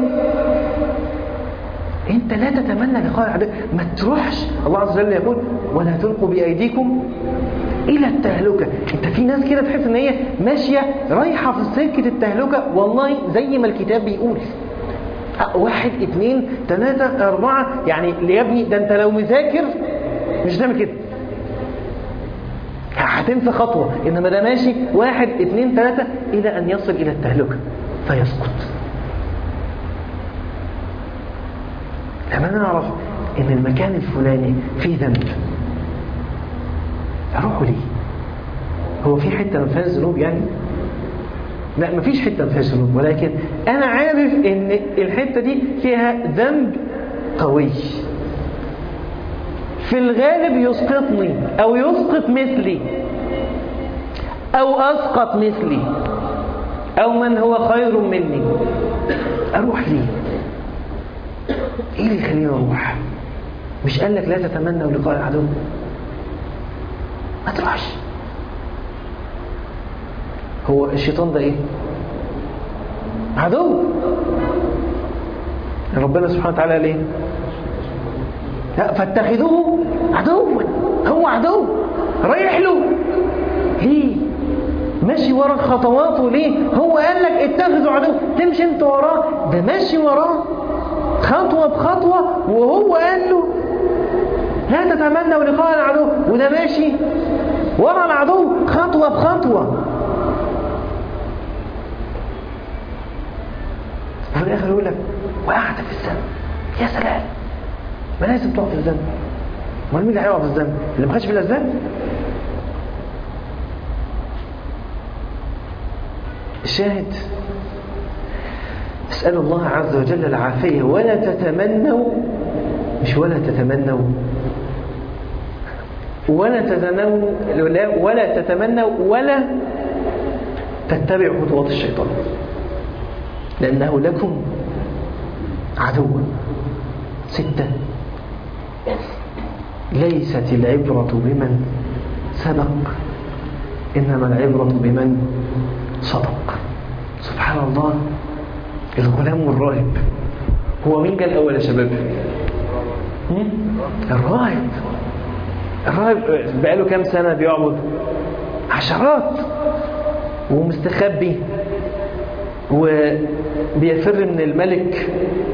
انت لا تتمنى لقاء العدو ما تروحش الله عز وجل يقول ولا تلقوا بايديكم الى التهلكه انت في ناس كده تحس ان هي ماشيه رايحه في سكه التهلكه والله زي ما الكتاب بيقول واحد اتنين تلاتة أربعة يعني يا ابني ده أنت لو مذاكر مش هتعمل كده هتنسى خطوة إنما ده ماشي واحد اتنين تلاتة إلى أن يصل إلى التهلكة فيسقط لما أنا أعرف إن المكان الفلاني فيه ذنب أروح ليه هو في حتة ما فيهاش ذنوب يعني لا مفيش حتة ما فيهاش ذنوب ولكن أنا عارف إن الحتة دي فيها ذنب قوي في الغالب يسقطني أو يسقط مثلي أو أسقط مثلي أو من هو خير مني أروح ليه إيه اللي يخليني أروح مش قال لك لا تتمنوا لقاء العدو ما تروحش هو الشيطان ده ايه عدو ربنا سبحانه وتعالى قال ايه لا فاتخذوه عدوا هو عدو رايح له ليه ماشي ورا خطواته ليه هو قال لك اتخذوا عدو تمشي انت وراه ده ماشي وراه خطوة بخطوة وهو قال له لا تتمنوا لقاء العدو وده ماشي ورا العدو خطوة بخطوة وفي الآخر يقول لك وقعت في الذنب يا سلام ما لازم تقع في الذنب امال مين اللي هيقع في الذنب اللي ما خدش في الأسباب الشاهد اسألوا الله عز وجل العافية ولا تتمنوا مش ولا تتمنوا ولا تتمنوا ولا تتمنوا ولا تتبعوا خطوات الشيطان لأنه لكم عدو ستة ليست العبرة بمن سبق إنما العبرة بمن صدق سبحان الله الغلام والراهب هو مين جاء الأول يا شباب الراهب الراهب بقاله كام سنة بيعبد عشرات ومستخبي وبيفر من الملك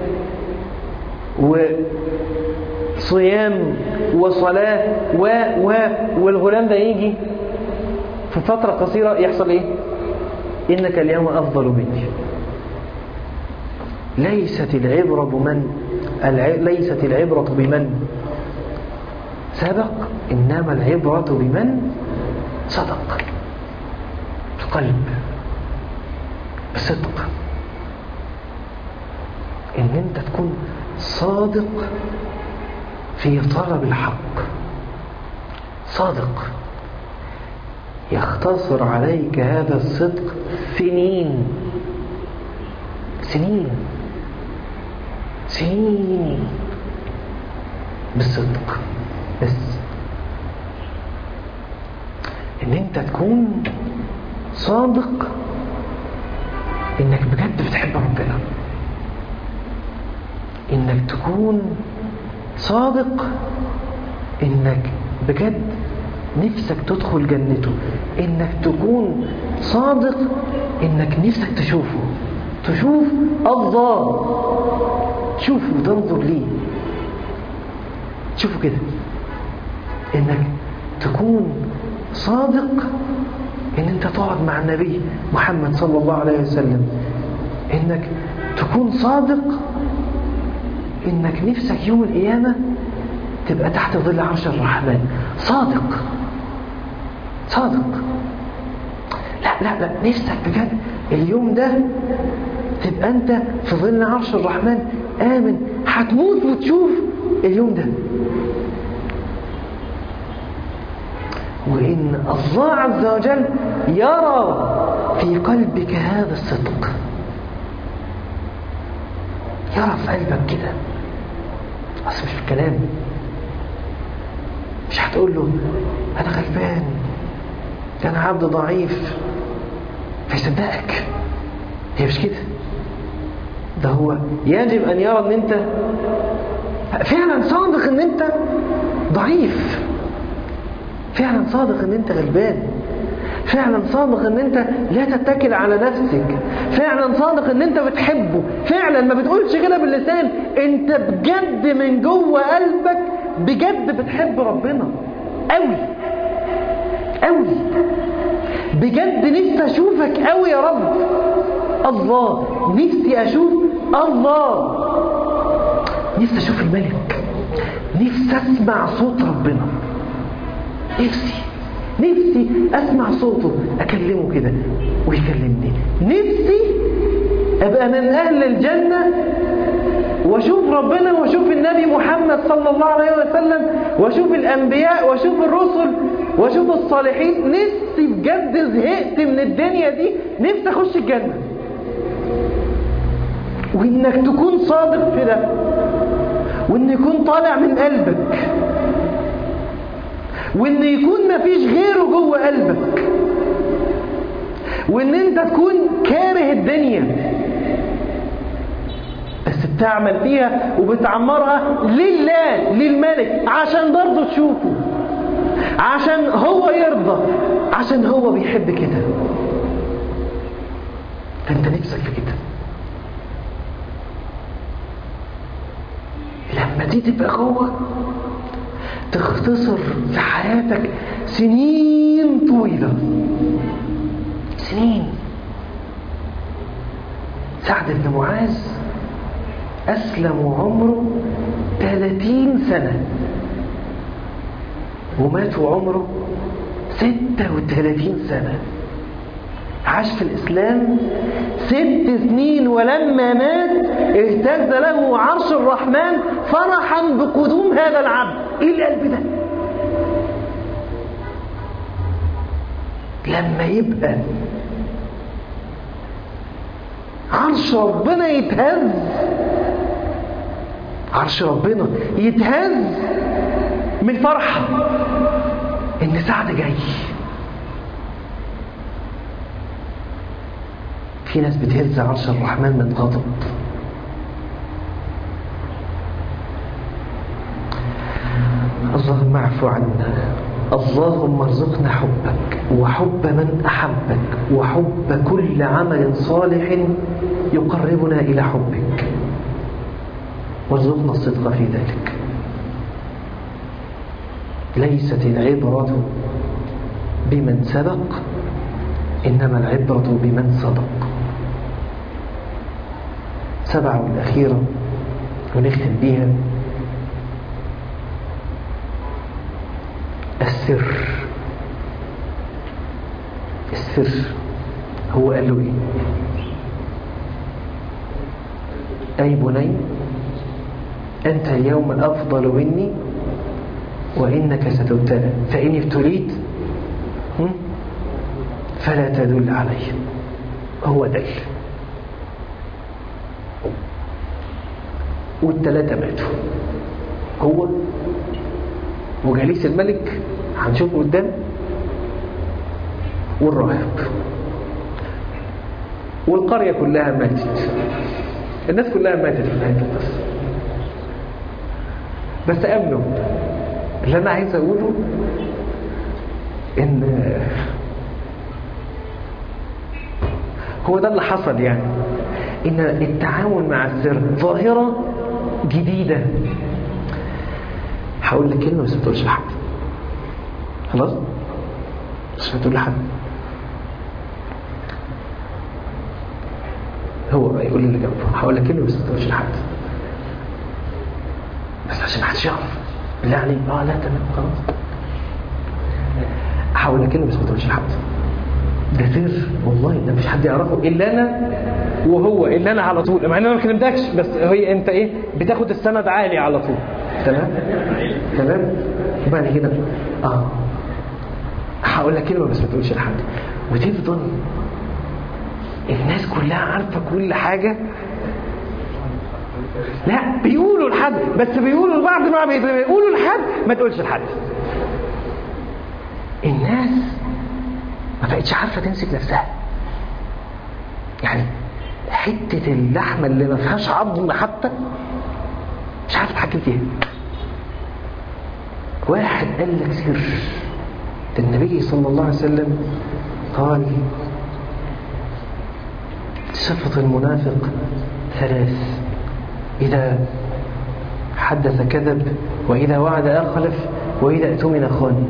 وصيام وصلاة و و والغلام ده يجي في فترة قصيرة يحصل ايه إنك اليوم أفضل مني ليست العبرة بمن الع... ليست العبرة بمن سبق إنما العبرة بمن صدق القلب بصدق إن أنت تكون صادق في طلب الحق صادق يختصر عليك هذا الصدق سنين سنين سنين بالصدق بس ان انت تكون صادق انك بجد بتحب ربنا انك تكون صادق انك بجد نفسك تدخل جنته انك تكون صادق انك نفسك تشوفه تشوف الله شوفه تنظر ليه شوفوا كده انك تكون صادق ان انت تقعد مع النبي محمد صلى الله عليه وسلم انك تكون صادق انك نفسك يوم القيامة تبقى تحت ظل عرش الرحمن صادق صادق لا لا لا نفسك بجد اليوم ده تبقى انت في ظل عرش الرحمن آمن هتموت وتشوف اليوم ده وإن الله عز وجل يرى في قلبك هذا الصدق يرى في قلبك كده أصل مش في الكلام مش هتقول له أنا غلبان ده أنا عبد ضعيف فيصدقك هي مش كده ده هو يجب أن يرى أن أنت فعلا صادق أن أنت ضعيف فعلا صادق أن أنت غلبان فعلا صادق ان انت لا تتكل على نفسك فعلا صادق ان انت بتحبه فعلا ما بتقولش كده باللسان انت بجد من جوه قلبك بجد بتحب ربنا قوي قوي بجد نفسي اشوفك قوي يا رب الله نفسي اشوف الله نفسي اشوف الملك نفسي اسمع صوت ربنا نفسي نفسي اسمع صوته اكلمه كده ويكلمني نفسي ابقى من اهل الجنه واشوف ربنا واشوف النبي محمد صلى الله عليه وسلم واشوف الانبياء واشوف الرسل واشوف الصالحين نفسي بجد زهقت من الدنيا دي نفسي اخش الجنه وانك تكون صادق في ده وان يكون طالع من قلبك وان يكون مفيش غيره جوه قلبك وان انت تكون كاره الدنيا بس بتعمل فيها وبتعمرها لله للملك عشان برضه تشوفه عشان هو يرضى عشان هو بيحب كده فانت نفسك في كده لما دي تبقى جوه تختصر في حياتك سنين طويلة سنين سعد بن معاذ أسلم وعمره 30 سنة ومات وعمره 36 سنة عاش في الإسلام ست سنين ولما مات اهتز له عرش الرحمن فرحا بقدوم هذا العبد ايه القلب ده لما يبقى عرش ربنا يتهز عرش ربنا يتهز من فرحة ان سعد جاي في ناس بتهز عرش الرحمن من غضب اللهم اعف عنا اللهم ارزقنا حبك وحب من احبك وحب كل عمل صالح يقربنا الى حبك وارزقنا الصدق في ذلك ليست العبره بمن سبق انما العبره بمن صدق سبعة والأخيرة ونختم بيها السر السر هو قال له ايه أي بني أنت اليوم أفضل مني وإنك ستبتلى فإن ابتليت فلا تدل علي هو دل والثلاثة ماتوا هو وجليس الملك هنشوفه قدام والراهب والقرية كلها ماتت الناس كلها ماتت في نهاية القصة بس أمنوا اللي أنا عايز أقوله إن هو ده اللي حصل يعني إن التعامل مع السر ظاهرة جديدة هقول لك كلمة بس ما تقولش لحد خلاص مش هتقول لحد هو يقول اللي جنبه هقول لك كلمة بس ما تقولش لحد بس عشان محدش يعرف بالله عليك اه لا تمام خلاص هقول لك كلمة بس ما تقولش لحد ده سر والله ده مش حد يعرفه الا انا وهو الا انا على طول مع ان انا ما كلمتكش بس هي انت ايه بتاخد السند عالي على طول تمام تمام وبعد كده اه هقول لك كلمه بس ما تقولش لحد وتفضل الناس كلها عارفه كل حاجه لا بيقولوا لحد بس بيقولوا لبعض ما بيقولوا لحد ما تقولش لحد الناس ما بقتش عارفه تمسك نفسها يعني حته اللحمه اللي ما فيهاش عظم حتى مش عارف تتحكم فيها واحد قال لك سر النبي صلى الله عليه وسلم قال صفة المنافق ثلاث إذا حدث كذب وإذا وعد أخلف وإذا اؤتمن خان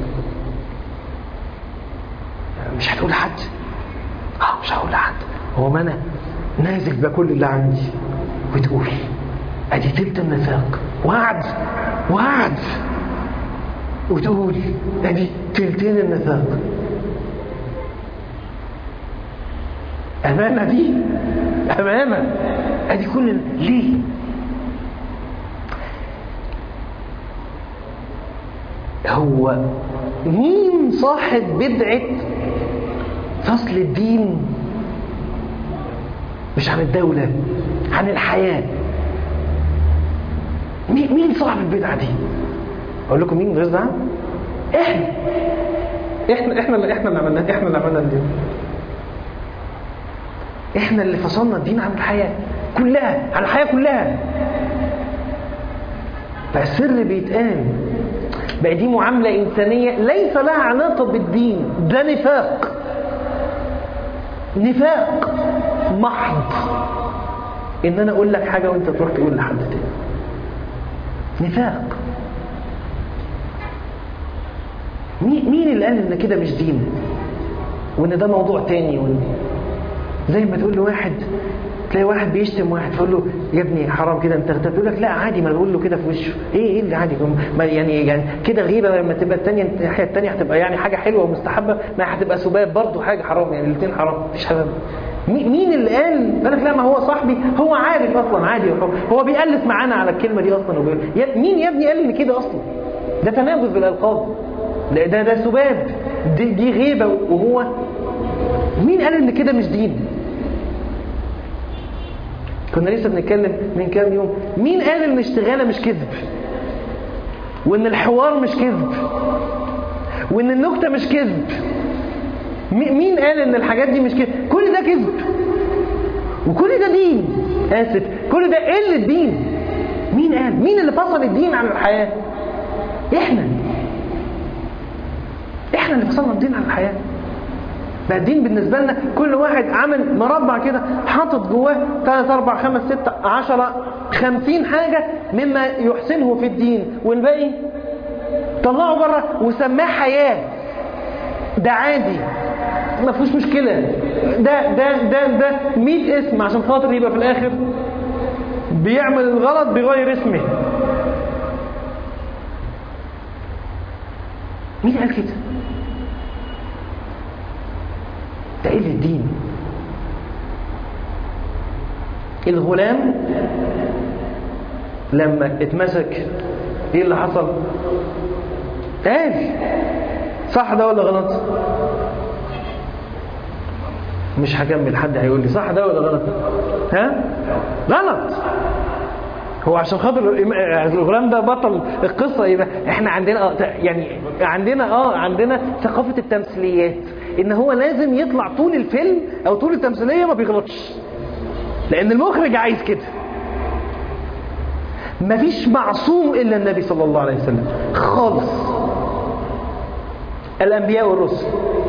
مش هتقول لحد اه مش هقول لحد هو ما انا نازل بكل اللي عندي وتقول ادي تلت النفاق وعد وعد وتقول ادي تلتين النفاق امانه دي امانه ادي كل ليه هو مين صاحب بدعه فصل الدين مش عن الدولة عن الحياة مين صاحب البدعة دي اقول لكم مين غير زعم احنا احنا احنا اللي احنا اللي عملناه احنا اللي عملنا الدين احنا اللي فصلنا الدين عن الحياة كلها عن الحياة كلها فالسر بيتقال بقى دي معاملة إنسانية ليس لها علاقة بالدين ده نفاق نفاق محض إن أنا أقول لك حاجة وأنت تروح تقول لحد تاني نفاق مين اللي قال إن كده مش دين وإن ده موضوع تاني وإن زي ما تقول لواحد تلاقي واحد بيشتم واحد تقول له يا ابني حرام كده انت اغتبت يقول لك لا عادي ما بقول له كده في وشه ايه ايه اللي عادي ما يعني يعني كده غيبه لما تبقى الثانيه الناحيه الثانيه هتبقى يعني حاجه حلوه ومستحبه ما هتبقى سباب برضه حاجه حرام يعني الاثنين حرام مفيش حاجه مين اللي قال قال لك لا ما هو صاحبي هو عارف اصلا عادي هو بيألف معانا على الكلمه دي اصلا وبيقول يا مين يا ابني قال ان كده اصلا ده تنابذ بالالقاب ده ده, ده سباب دي, دي غيبه وهو مين قال ان كده مش دين كنا لسه بنتكلم من كام يوم مين قال ان الاشتغاله مش كذب وان الحوار مش كذب وان النكته مش كذب مين قال ان الحاجات دي مش كذب كل ده كذب وكل ده دين اسف كل ده قله دين مين قال مين اللي فصل الدين عن الحياه احنا احنا اللي فصلنا الدين عن الحياه بقى الدين بالنسبة لنا كل واحد عمل مربع كده حاطط جواه 3 4 5 6 10 50 حاجة مما يحسنه في الدين والباقي طلعه بره وسماه حياة ده عادي ما فيهوش مشكلة ده ده ده ده 100 اسم عشان خاطر يبقى في الآخر بيعمل الغلط بيغير اسمه مين قال كده؟ ده ايه الدين الغلام لما اتمسك ايه اللي حصل قال صح ده ولا غلط مش هكمل حد هيقول لي صح ده ولا غلط ها غلط هو عشان خاطر الغلام ده بطل القصه يبقى احنا عندنا اه يعني عندنا اه عندنا ثقافه التمثيليات ان هو لازم يطلع طول الفيلم او طول التمثيليه ما بيغلطش لان المخرج عايز كده مفيش معصوم الا النبي صلى الله عليه وسلم خالص الانبياء والرسل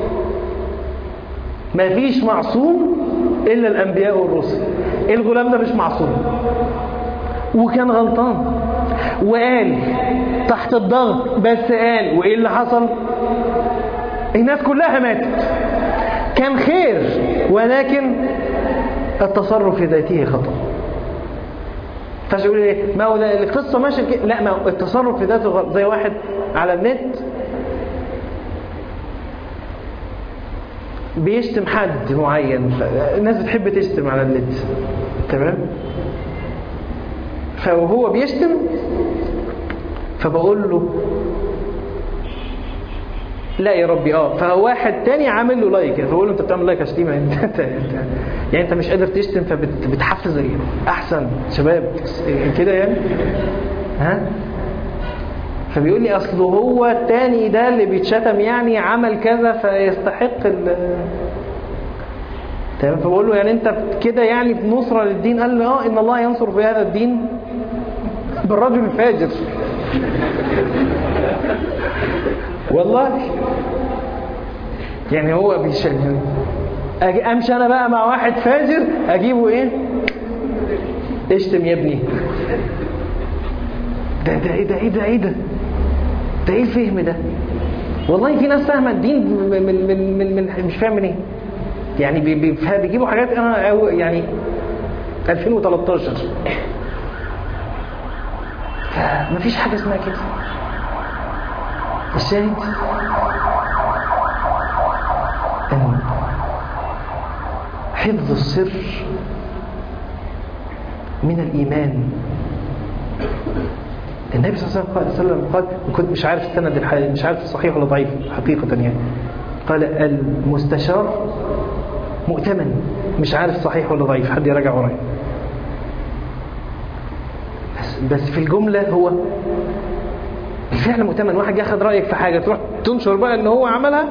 مفيش معصوم الا الانبياء والرسل الغلام ده مش معصوم وكان غلطان وقال تحت الضغط بس قال وايه اللي حصل الناس كلها ماتت كان خير ولكن التصرف في ذاته خطأ فاش يقول ايه ما هو ده القصه ماشيه كده لا ما هو التصرف في ذاته غلط زي واحد على النت بيشتم حد معين الناس بتحب تشتم على النت تمام فهو بيشتم فبقول له لا يا ربي اه فواحد تاني عامل له لايك فبقول له انت بتعمل لايك يا شتيمه انت, انت, انت يعني انت مش قادر تشتم فبتحفز احسن شباب كده يعني ها فبيقول لي اصل هو التاني ده اللي بيتشتم يعني عمل كذا فيستحق ال تمام فبقول له يعني انت كده يعني نصره للدين قال لي اه ان الله ينصر في هذا الدين بالرجل الفاجر والله يعني هو بيشجع امشي انا بقى مع واحد فاجر اجيبه ايه اشتم يا ابني ده ده ايه ده ايه ده ايه ده ده ايه الفهم ده والله في ناس فاهمه الدين من من من, من مش فاهم من ايه يعني بي بي بيجيبوا حاجات انا يعني 2013 فمفيش حاجه اسمها كده الشاهد أن حفظ السر من الإيمان النبي صلى الله عليه وسلم قال كنت مش عارف السند الحالي مش عارف صحيح ولا ضعيف حقيقة يعني قال المستشار مؤتمن مش عارف صحيح ولا ضعيف حد يراجع ورايا بس, بس في الجملة هو الفعل مؤتمن واحد ياخد رأيك في حاجة تروح تنشر بقى ان هو عملها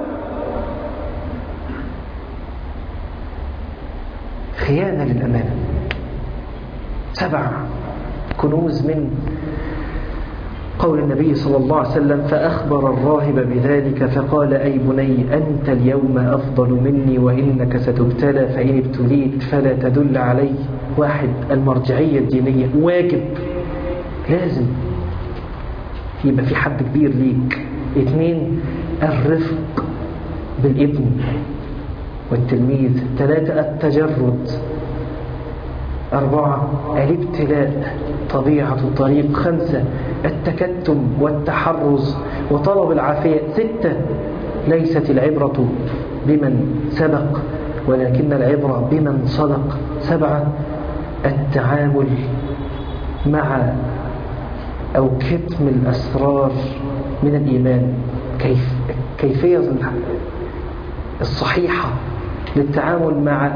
خيانة للأمانة سبع كنوز من قول النبي صلى الله عليه وسلم فأخبر الراهب بذلك فقال أي بني أنت اليوم أفضل مني وإنك ستبتلى فإن ابتليت فلا تدل علي واحد المرجعية الدينية واجب لازم يبقى في حد كبير ليك اثنين الرفق بالابن والتلميذ ثلاثة التجرد أربعة الابتلاء طبيعة الطريق خمسة التكتم والتحرز وطلب العافية ستة ليست العبرة بمن سبق ولكن العبرة بمن صدق سبعة التعامل مع أو كتم الأسرار من الإيمان كيف كيفية الصحيحة للتعامل مع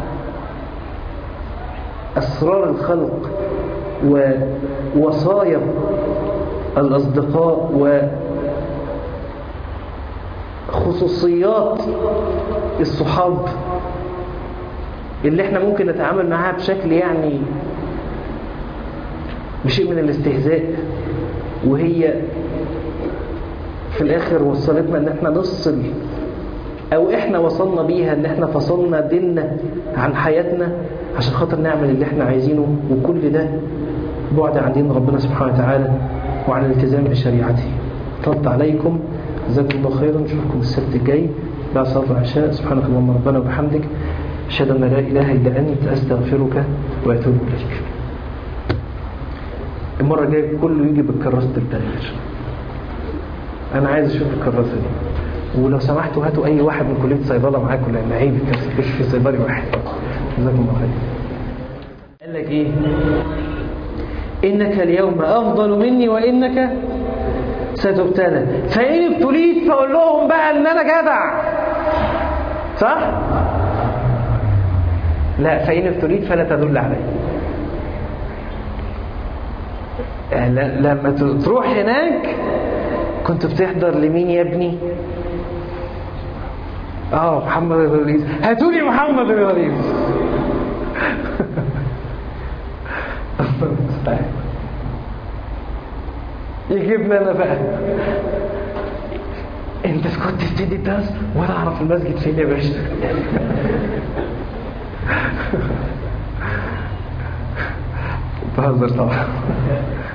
أسرار الخلق ووصايا الأصدقاء وخصوصيات الصحاب اللي احنا ممكن نتعامل معاها بشكل يعني بشيء من الاستهزاء وهي في الاخر وصلتنا ان احنا نفصل او احنا وصلنا بيها ان احنا فصلنا ديننا عن حياتنا عشان خاطر نعمل اللي احنا عايزينه وكل ده بعد عن دين ربنا سبحانه وتعالى وعن الالتزام بشريعته طلت عليكم جزاكم الله خيرا نشوفكم السبت الجاي بعد صلاة العشاء سبحانك اللهم ربنا وبحمدك أشهد أن لا إله إلا أنت أستغفرك وأتوب إليك المرة الجاية كله يجي بالكراسة التغيير أنا عايز أشوف الكراسة دي ولو سمحتوا هاتوا أي واحد من كلية صيدلة معاكم لأن عيب مش في صيدلي واحد جزاكم الله خير قال لك إيه إنك اليوم أفضل مني وإنك ستبتلى فإن ابتليت فأقول لهم بقى إن أنا جدع صح؟ لا فإن ابتليت فلا تدل علي لما تروح هناك كنت بتحضر لمين يا ابني اه محمد الغليظ هاتولي محمد الغليظ يجيبنا انا بقى انت كنت بتدي الدرس وانا اعرف المسجد فين يا باشا بهزر طبعا